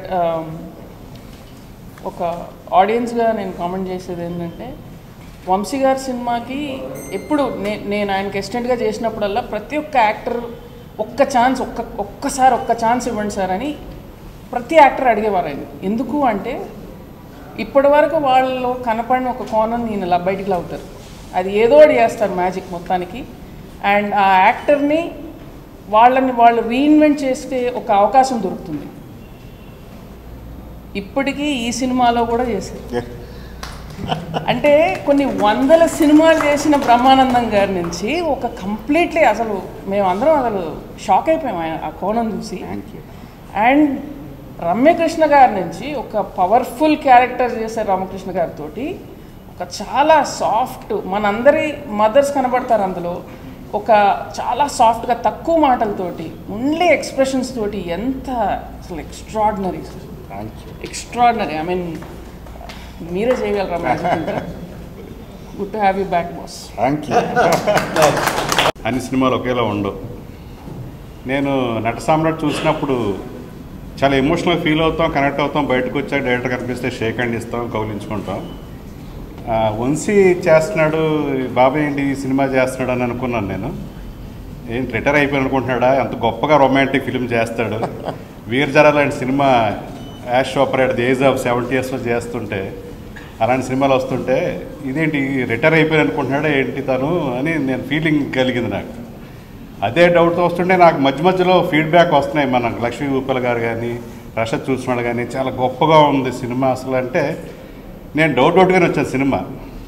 ఒక ఆడియన్స్గా నేను కామెంట్ చేసేది ఏంటంటే వంశీ గారి సినిమాకి ఎప్పుడు నే- నేను ఆయనకి అసిస్టెంట్గా చేసినప్పుడల్లా ప్రతి ఒక్క యాక్టర్ ఒక్క ఛాన్స్ ఒక్క ఒక్కసారి ఒక్క ఛాన్స్ ఇవ్వండి సార్ అని ప్రతి యాక్టర్ అడిగేవారు ఆయన ఎందుకు అంటే ఇప్పటి వరకు వాళ్ళలో కనపడిన ఒక కోణం నేను ఇలా బయటికి లాగుతారు అది ఏదో ఒకటి చేస్తారు మ్యాజిక్ మొత్తానికి అండ్ ఆ యాక్టర్ని వాళ్ళని వాళ్ళు రీఇన్వెంట్ చేస్తే ఒక అవకాశం దొరుకుతుంది ఇప్పటికీ ఈ సినిమాలో కూడా చేశారు అంటే కొన్ని వందల సినిమాలు చేసిన బ్రహ్మానందం గారి నుంచి ఒక కంప్లీట్లీ అసలు మేమందరం అసలు షాక్ అయిపోయాం ఆయన ఆ కోణం చూసి అండ్ రమ్యకృష్ణ గారి నుంచి ఒక పవర్ఫుల్ క్యారెక్టర్ చేసే రామకృష్ణ గారితో ఒక చాలా సాఫ్ట్ మనందరి మదర్స్ కనబడతారు అందులో ఒక చాలా సాఫ్ట్గా తక్కువ మాటలతోటి ఓన్లీ ఎక్స్ప్రెషన్స్ తోటి ఎంత అసలు ఎక్స్ట్రాడినరీ ఎక్స్ట్రాడినరీ ఐ మీన్ మీరే చేయగలరా magic good to have you back boss thank you అన్ని సినిమాలు ఒకేలా ఉండవు నేను నట సామ్రాట్ చూసినప్పుడు చాలా ఎమోషనల్ ఫీల్ అవుతాం కనెక్ట్ అవుతాం బయటకు వచ్చాక డైరెక్టర్ కనిపిస్తే షేక్ హ్యాండ్ ఇస్తాం కౌలించుకుంటాం ఆ, వంశీ చేస్తున్నాడు బాబాయ్ ఏంటి ఈ సినిమా చేస్తున్నాడు అని అనుకున్నాను నేను ఏంటి రిటైర్ అయిపోయి అనుకుంటున్నాడా అంత గొప్పగా రొమాంటిక్ ఫిలిం చేస్తాడు వీర్ జరా లాంటి సినిమా Yash operate the age of seventy ఇయర్స్లో చేస్తుంటే అలాంటి సినిమాలు వస్తుంటే ఇదేంటి రిటైర్ అయిపోయి అనుకుంటున్నాడా ఏంటి తను అని నేను ఫీలింగ్ కలిగింది నాకు అదే డౌట్ వస్తుంటే నాకు మధ్య మధ్యలో ఫీడ్బ్యాక్ వస్తున్నాయి మన లక్ష్మీ ఉప్పల్ గారు కానీ రషద్ చూసినాడు కానీ చాలా గొప్పగా ఉంది సినిమా అసలు అంటే నేను డౌట్ డౌట్గానే వచ్చాను సినిమా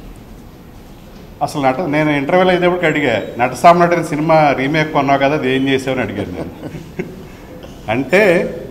అసలు నట నేను ఇంటర్వ్యూలో అయ్యేటప్పటికి అడిగా నట సామ్రాట్ అనే సినిమా రీమేక్ కొన్నావు కదా అది ఏం చేసావని అడిగాను నేను అంటే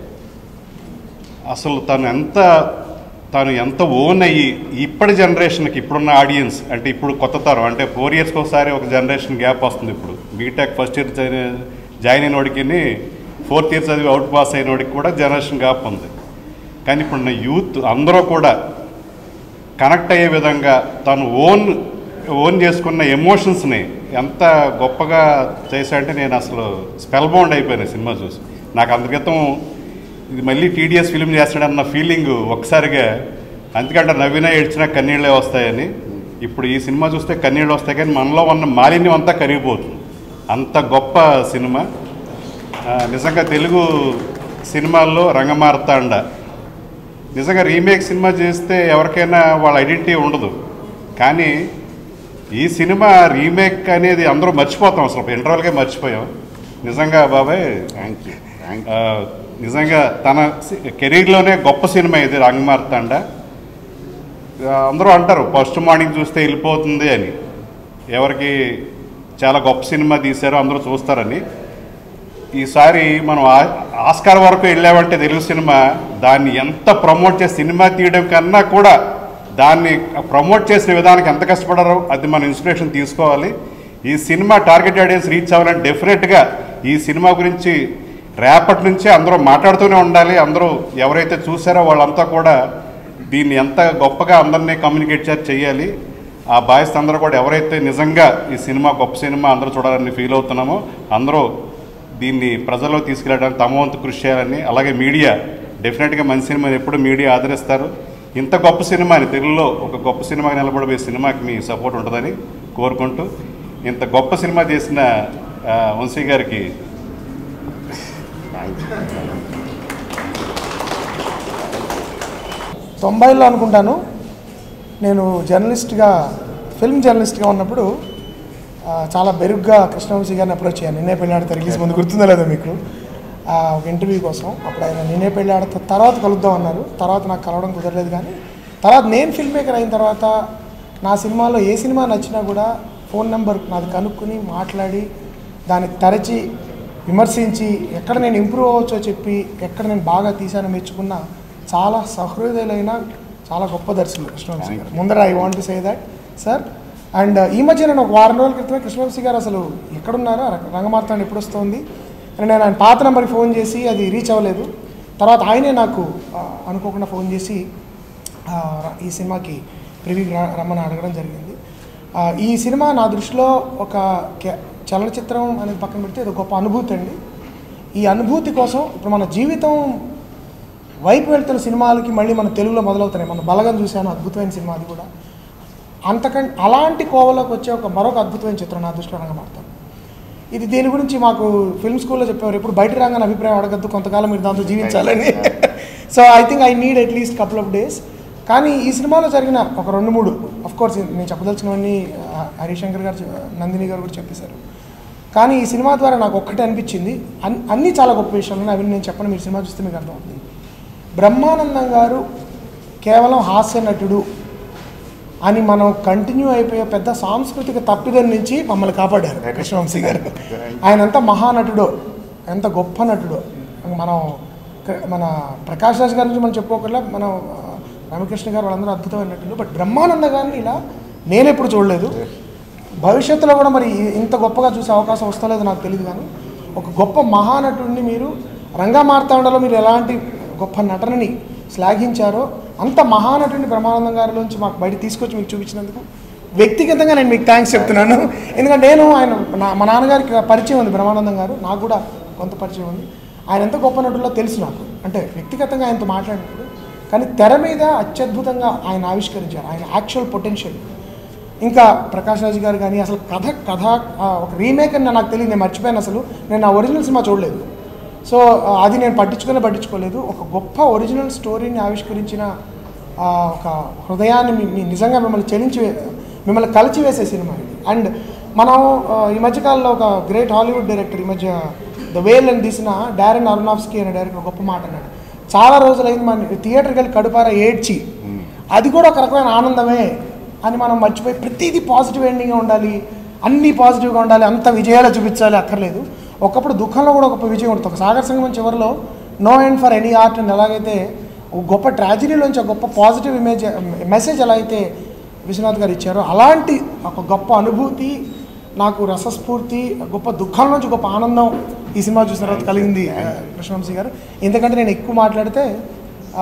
అసలు తను ఎంత తను ఎంత ఓన్ అయ్యి ఇప్పటి జనరేషన్కి ఇప్పుడున్న ఆడియన్స్ అంటే ఇప్పుడు కొత్త తరం అంటే ఫోర్ ఇయర్స్కి ఒకసారి ఒక జనరేషన్ గ్యాప్ వస్తుంది ఇప్పుడు BTech first year join join అయిన వాడికి ఫోర్త్ ఇయర్ చదివి అవుట్ పాస్ అయిన వాడికి కూడా జనరేషన్ గ్యాప్ ఉంది కానీ ఇప్పుడున్న యూత్ అందరూ కూడా కనెక్ట్ అయ్యే విధంగా తను ఓన్ ఓన్ చేసుకున్న ఎమోషన్స్ని ఎంత గొప్పగా చేశాడంటే నేను అసలు స్పెల్ బౌండ్ అయిపోయాను ఈ సినిమా చూసి నాకు అంత క్రితం ఇది మళ్ళీ టీడీఎస్ ఫిలిం చేస్తాడన్న ఫీలింగ్ ఒకసారిగా అందుకంటే నవ్వినా ఏడ్చినా కన్నీళ్ళే వస్తాయని ఇప్పుడు ఈ సినిమా చూస్తే కన్నీళ్ళు వస్తాయి కానీ మనలో ఉన్న మాలిన్యం అంతా కరిగిపోతుంది అంత గొప్ప సినిమా ఆ, నిజంగా తెలుగు సినిమాల్లో రంగమార్తాండ నిజంగా రీమేక్ సినిమా చేస్తే ఎవరికైనా వాళ్ళ ఐడెంటిటీ ఉండదు కానీ ఈ సినిమా రీమేక్ అనేది అందరూ మర్చిపోతాం అసలు ఇంటర్వల్కే మర్చిపోయాం నిజంగా బాబాయ్ థ్యాంక్ యూ థ్యాంక్ ఆ, నిజంగా తన సి- కెరీర్లోనే గొప్ప సినిమా ఇది రంగమార్తాండ ఆ, అందరూ అంటారు ఫస్ట్ మార్నింగ్ చూస్తే వెళ్ళిపోతుంది అని ఎవరికి చాలా గొప్ప సినిమా తీశారో అందరూ చూస్తారని ఈసారి మనం ఆ- ఆస్కార్ వరకు వెళ్ళామంటే తెలుగు సినిమా దాన్ని ఎంత ప్రమోట్ చేసి సినిమా తీయడం కన్నా కూడా దాన్ని ప్రమోట్ చేసిన విధానానికి ఎంత కష్టపడారో అది మనం ఇన్స్పిరేషన్ తీసుకోవాలి ఈ సినిమా టార్గెట్ ఆడియన్స్ రీచ్ అవ్వాలంటే డెఫినెట్గా ఈ సినిమా గురించి రేపటి నుంచే అందరూ మాట్లాడుతూనే ఉండాలి అందరూ ఎవరైతే చూసారో వాళ్ళంతా కూడా దీన్ని ఎంత గొప్పగా అందరినీ కమ్యూనికేట్ చేసి చేయాలి ఆ బాయ్స్ అందరూ కూడా ఎవరైతే నిజంగా ఈ సినిమా గొప్ప సినిమా అందరూ చూడాలని ఫీల్ అవుతున్నామో అందరూ దీన్ని ప్రజల్లో తీసుకెళ్ళడానికి తమ వంతు కృషి చేయాలని అలాగే మీడియా డెఫినెట్గా మంచి సినిమాని ఎప్పుడు మీడియా ఆదరిస్తారు ఇంత గొప్ప సినిమాని తెలుగులో ఒక గొప్ప సినిమాగా నిలబడిపోయే సినిమాకి మీ సపోర్ట్ ఉంటుందని కోరుకుంటూ ఇంత గొప్ప సినిమా చేసిన ఆ, వంశీ గారికి తొంభైలో అనుకుంటాను నేను జర్నలిస్ట్గా ఫిల్మ్ జర్నలిస్ట్గా ఉన్నప్పుడు ఆ, చాలా బెరుగ్గా కృష్ణవంశీ గారిని అప్రోచ్ అయ్యాను నిన్నే పెళ్ళాడ తిరిగేసి ముందు గుర్తుందో లేదో మీకు ఆ, ఒక ఇంటర్వ్యూ కోసం అప్పుడు ఆయన నిన్నే పెళ్ళాడ తర్వాత కలుద్దాం అన్నారు తర్వాత నాకు కలవడం కుదరలేదు కానీ తర్వాత నేను ఫిల్మ్ మేకర్ అయిన తర్వాత నా సినిమాలో ఏ సినిమా నచ్చినా కూడా ఫోన్ నెంబర్ నాది కనుక్కొని మాట్లాడి దాన్ని తరచి విమర్శించి ఎక్కడ నేను ఇంప్రూవ్ అవ్వచ్చో చెప్పి ఎక్కడ నేను బాగా తీశానో మెచ్చుకున్న చాలా సహృదయులైన చాలా గొప్ప దర్శకులు కృష్ణవంశీ గారు ముందర I want to say that sir and ఈ మధ్య నేను ఒక వారం రోజుల క్రితమే కృష్ణవంశీ గారు అసలు ఎక్కడున్నారో రంగమార్తాన్ని ఎప్పుడు వస్తుంది అని నేను ఆయన పాత నెంబర్కి ఫోన్ చేసి అది రీచ్ అవ్వలేదు తర్వాత ఆయనే నాకు ఆ, అనుకోకుండా ఫోన్ చేసి ఆ, ఈ సినిమాకి ప్రివ్యూకి రా రమ్మని అడగడం జరిగింది ఆ, ఈ సినిమా నా దృష్టిలో ఒక కే- చలనచిత్రం అనేది పక్కన పెడితే ఇది ఒక గొప్ప అనుభూతి అండి ఈ అనుభూతి కోసం ఇప్పుడు మన జీవితం వైపు వెళ్తున్న సినిమాలకి మళ్ళీ మన తెలుగులో మొదలవుతున్నాయి మన బలగం చూశాను అద్భుతమైన సినిమా అది కూడా అంతకంటే అలాంటి కోవలోకి వచ్చే ఒక మరొక అద్భుతమైన చిత్రం నా దృష్టిలో రంగమాడతాను ఇది దీని గురించి మాకు ఫిల్మ్ స్కూల్లో చెప్పేవారు ఇప్పుడు బయట రాగానే అభిప్రాయం అడగద్దు కొంతకాలం మీరు దాంతో జీవించాలని so I think I need at least couple of days కానీ ఈ సినిమాలో జరిగిన ఒక రెండు మూడు అఫ్ కోర్స్ నేను చెప్పదలుచుకున్నవన్నీ ఆ, హరిశంకర్ గారు చె- నందిని గారు కూడా చెప్పేశారు కానీ ఈ సినిమా ద్వారా నాకు ఒక్కటే అనిపించింది అన్- అన్నీ చాలా గొప్ప విషయాలు ఉన్నాయి అవి నేను చెప్పను మీరు సినిమా చూస్తే మీకు అర్థమవుతుంది బ్రహ్మానందం గారు కేవలం హాస్య నటుడు అని మనం కంటిన్యూ అయిపోయే పెద్ద సాంస్కృతిక తప్పిదం నుంచి మమ్మల్ని కాపాడారు కృష్ణవంశీ గారు ఆయన ఎంత మహానటుడో ఎంత గొప్ప నటుడో మనం క- మన ప్రకాష్ రాజ్ గారి నుంచి మనం చెప్పుకోకర్లా మనం ఆ, రామకృష్ణ గారు వాళ్ళందరూ అద్భుతమైన నటులు బట్ బ్రహ్మానంద గారిని ఇలా నేను ఎప్పుడు చూడలేదు భవిష్యత్తులో కూడా మరి ఇంత గొప్పగా చూసే అవకాశం వస్తలేదో నాకు తెలియదు కానీ ఒక గొప్ప మహానటుడిని మీరు రంగా మార్తాండలో మీరు ఎలాంటి గొప్ప నటనని శ్లాఘించారో అంత మహానటుడిని బ్రహ్మానందం గారిలోంచి మాకు బయట తీసుకొచ్చి మీకు చూపించినందుకు వ్యక్తిగతంగా నేను మీకు థ్యాంక్స్ చెప్తున్నాను ఎందుకంటే నేను ఆయన నా మా నాన్నగారికి పరిచయం ఉంది బ్రహ్మానందం గారు నాకు కూడా కొంత పరిచయం ఉంది ఆయన ఎంత గొప్ప నటుల్లో తెలుసు నాకు అంటే వ్యక్తిగతంగా ఆయనతో మాట్లాడినప్పుడు కానీ తెర మీద అత్యద్భుతంగా ఆయన ఆవిష్కరించారు ఆయన యాక్చువల్ పొటెన్షియల్ ఇంకా ప్రకాష్ రాజ్ గారు కానీ అసలు కథ కథ ఆ, ఒక రీమేక్ అని నాకు తెలియదు నేను మర్చిపోయాను అసలు నేను ఆ ఒరిజినల్ సినిమా చూడలేదు సో ఆ, అది నేను పట్టించుకునే పట్టించుకోలేదు ఒక గొప్ప ఒరిజినల్ స్టోరీని ఆవిష్కరించిన ఆ, ఒక హృదయాన్ని మీ- మీ నిజంగా మిమ్మల్ని చెలించి మిమ్మల్ని కలిచివేసే సినిమా ఇది అండ్ మనం ఆ, ఈ మధ్యకాలంలో ఒక గ్రేట్ హాలీవుడ్ డైరెక్టర్ ఈ మధ్య ద వేల్ అని తీసిన డారెన్ అరునాఫ్స్కీ అనే డైరెక్టర్ గొప్ప మాట అన్నాడు చాలా రోజులైంది మన థియేటర్కి వెళ్ళి కడుపారా ఏడ్చి అది కూడా ఒక రకమైన ఆనందమే అని మనం మర్చిపోయి ప్రతిదీ పాజిటివ్ ఎండింగ్గా ఉండాలి అన్నీ పాజిటివ్గా ఉండాలి అంత విజయాలు చూపించాలి అక్కర్లేదు ఒకప్పుడు దుఃఖంలో కూడా ఒక విజయం ఉంటుంది ఒక సాగర్ సంగమం చివరిలో no end for any art అని ఎలాగైతే ఒక గొప్ప ట్రాజడీలోంచి ఒక గొప్ప పాజిటివ్ ఇమేజ్ మెసేజ్ ఎలా అయితే విశ్వనాథ్ గారు ఇచ్చారో అలాంటి ఒక గొప్ప అనుభూతి నాకు రసస్ఫూర్తి గొప్ప దుఃఖం నుంచి గొప్ప ఆనందం ఈ సినిమా చూసిన తర్వాత కలిగింది ఆ, కృష్ణవంశీ గారు ఎందుకంటే నేను ఎక్కువ మాట్లాడితే ఆ,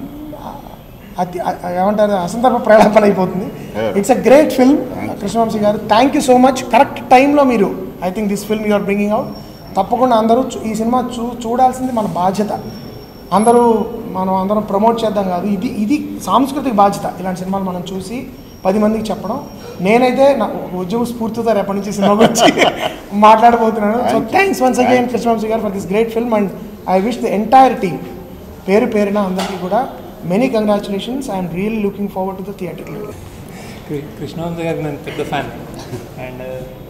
అతి ఆ- ఏమంటారు అసందర్భ ప్రలాపన అయిపోతుంది it's a great film Krishna Vamsi garu thank you so much correct టైంలో మీరు I think this film you're bringing out తప్పకుండా అందరూ చూ- ఈ సినిమా చూ చూడాల్సింది మన బాధ్యత అందరూ మనం అందరం ప్రమోట్ చేద్దాం కాదు ఇది ఇది సాంస్కృతిక బాధ్యత ఇలాంటి సినిమాలు మనం చూసి పది మందికి చెప్పడం నేనైతే నా ఒక ఉద్యమ స్ఫూర్తితో రేపటి నుంచి సినిమా గురించి మాట్లాడబోతున్నాను so thanks once again Krishna Vamsi garu for this great film and I wish the entire team పేరు పేరున అందరికీ కూడా many congratulations I'm really looking forward to the theatre కృ- కృష్ణవంత్ గారికి నేను పెద్ద ఫ్యాన్ అండ్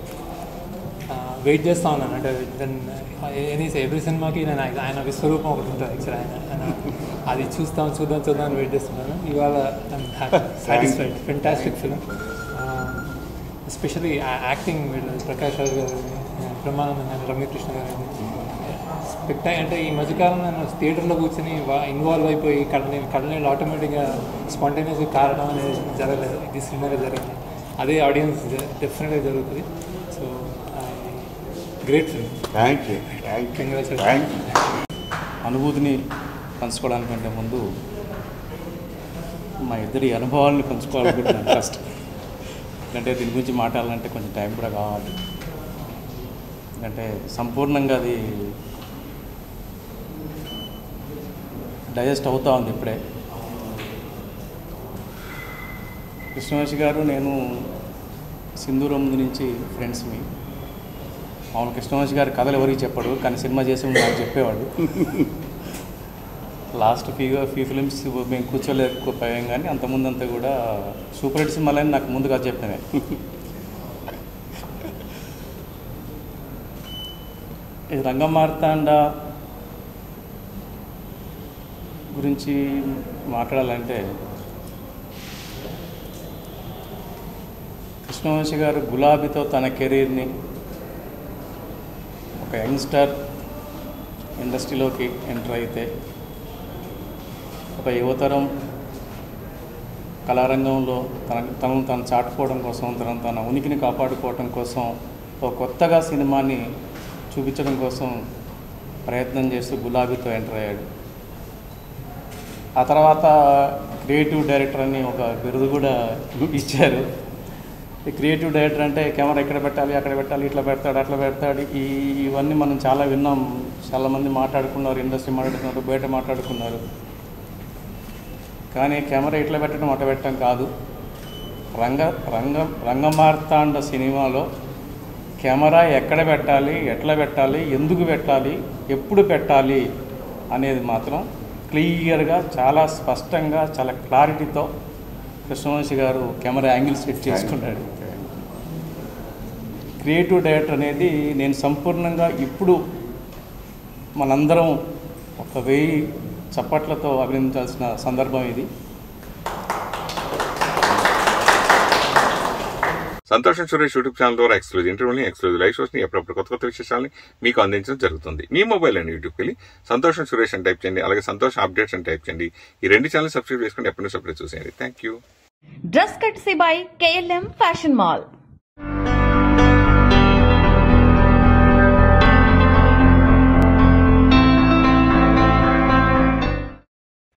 వెయిట్ చేస్తా ఉన్నాను అంటే ఎనీ ఎవ్రీ సినిమాకి నేను ఆయన- ఆయన విశ్వరూపం ఒకటి ఉంటుంది యాక్చువల్ ఆయన ఆయన అది చూస్తాం చూద్దాం చూద్దాం అని వెయిట్ చేస్తున్నాను ఇవాళ satisfied fantastic film especially acting వీళ్ళు ప్రకాష్ రాజ్ గారు బ్రహ్మానందం గారు రమ్యకృష్ణ గారు స్పెక్టా అంటే ఈ మధ్యకాలం నేను థియేటర్లో కూర్చొని ఇన్వాల్వ్ అయిపోయి కళ్ళని కళ్ళనీళ్ళు ఆటోమేటిక్గా స్పాంటేనియస్గా కారడం అనేది జరగలేదు ఇది సినిమాగా జరిగింది అదే ఆడియన్స్ డెఫినెట్గా జరుగుతుంది so great film thank you thank you thank you అనుభూతిని పంచుకోవడానికంటే ముందు మా ఇద్దరి అనుభవాలను పంచుకోవాలనుకుంటున్నాను ఫస్ట్ ఎందుకంటే దీని గురించి మాట్లాడాలంటే కొంచెం టైం కూడా కావాలి ఎందుకంటే సంపూర్ణంగా అది డైజెస్ట్ అవుతా ఉంది ఇప్పుడే కృష్ణవంశి గారు నేను సింధూరం ముందు నుంచి ఫ్రెండ్స్ మీ అవును కృష్ణవంశి గారి కథలు ఎవరికి చెప్పాడు కానీ సినిమా చేసి ముందు నాకు చెప్పేవాడు లాస్ట్ ఫ్యూ ఫ్యూ ఫిలిమ్స్ మేము కూర్చోలేకపోయాం కానీ అంతకుముందంతా కూడా సూపర్ హిట్ సినిమాలని నాకు ముందుగా చెప్పినవే ఇది రంగమార్తాండ గురించి మాట్లాడాలంటే కృష్ణవంశి గారు గులాబీతో తన కెరీర్ని ఒక యంగ్స్టర్ ఇండస్ట్రీలోకి ఎంటర్ అయితే ఒక యువతరం కళారంగంలో తన తనను తను చాటుకోవడం కోసం తనను తన ఉనికిని కాపాడుకోవడం కోసం ఒక కొత్తగా సినిమాని చూపించడం కోసం ప్రయత్నం చేస్తూ గులాబీతో ఎంటర్ అయ్యాడు ఆ తర్వాత క్రియేటివ్ డైరెక్టర్ అని ఒక బిరుదు కూడా ఇచ్చారు ఈ క్రియేటివ్ డైరెక్టర్ అంటే కెమెరా ఇక్కడ పెట్టాలి అక్కడ పెట్టాలి ఇట్లా పెడతాడు అట్లా పెడతాడు ఈ ఇవన్నీ మనం చాలా విన్నాం చాలామంది మాట్లాడుకున్నారు ఇండస్ట్రీ మాట్లాడుకున్నారు బయట మాట్లాడుకున్నారు కానీ కెమెరా ఇట్లా పెట్టడం అట్లా పెట్టడం కాదు రంగ రంగ రంగమార్తాండ సినిమాలో కెమెరా ఎక్కడ పెట్టాలి ఎట్లా పెట్టాలి ఎందుకు పెట్టాలి ఎప్పుడు పెట్టాలి అనేది మాత్రం క్లియర్గా చాలా స్పష్టంగా చాలా క్లారిటీతో Krishna Vamsi garu camera angle set చేసుకున్నాడు క్రియేటివ్ డైరెక్టర్ అనేది నేను సంపూర్ణంగా ఇప్పుడు మనందరం ఒక వెయ్యి చప్పట్లతో అభినందించాల్సిన సందర్భం ఇది సంతోషం సురేష్ యూట్యూబ్ ఛానల్ ద్వారా ఎక్స్క్లూజివ్ ఇంటర్వ్యూని ఎక్స్క్లూజివ్ లైవ్ షోస్ ని ఎప్పుడప్పుడు కొత్త కొత్త విశేషాలని మీకు అందించడం జరుగుతుంది మీ మొబైల్ అని యూట్యూబ్కి వెళ్ళి సంతోషం సురేష్ అని టైప్ చేయండి అలాగే సంతోషం అప్డేట్స్ అని టైప్ చేయండి ఈ రెండు ఛానల్ సబ్స్క్రైబ్ చేసుకుని ఎప్పటి నుంచి అప్పుడే చూసేయండి thank you dress courtesy by KLM fashion mall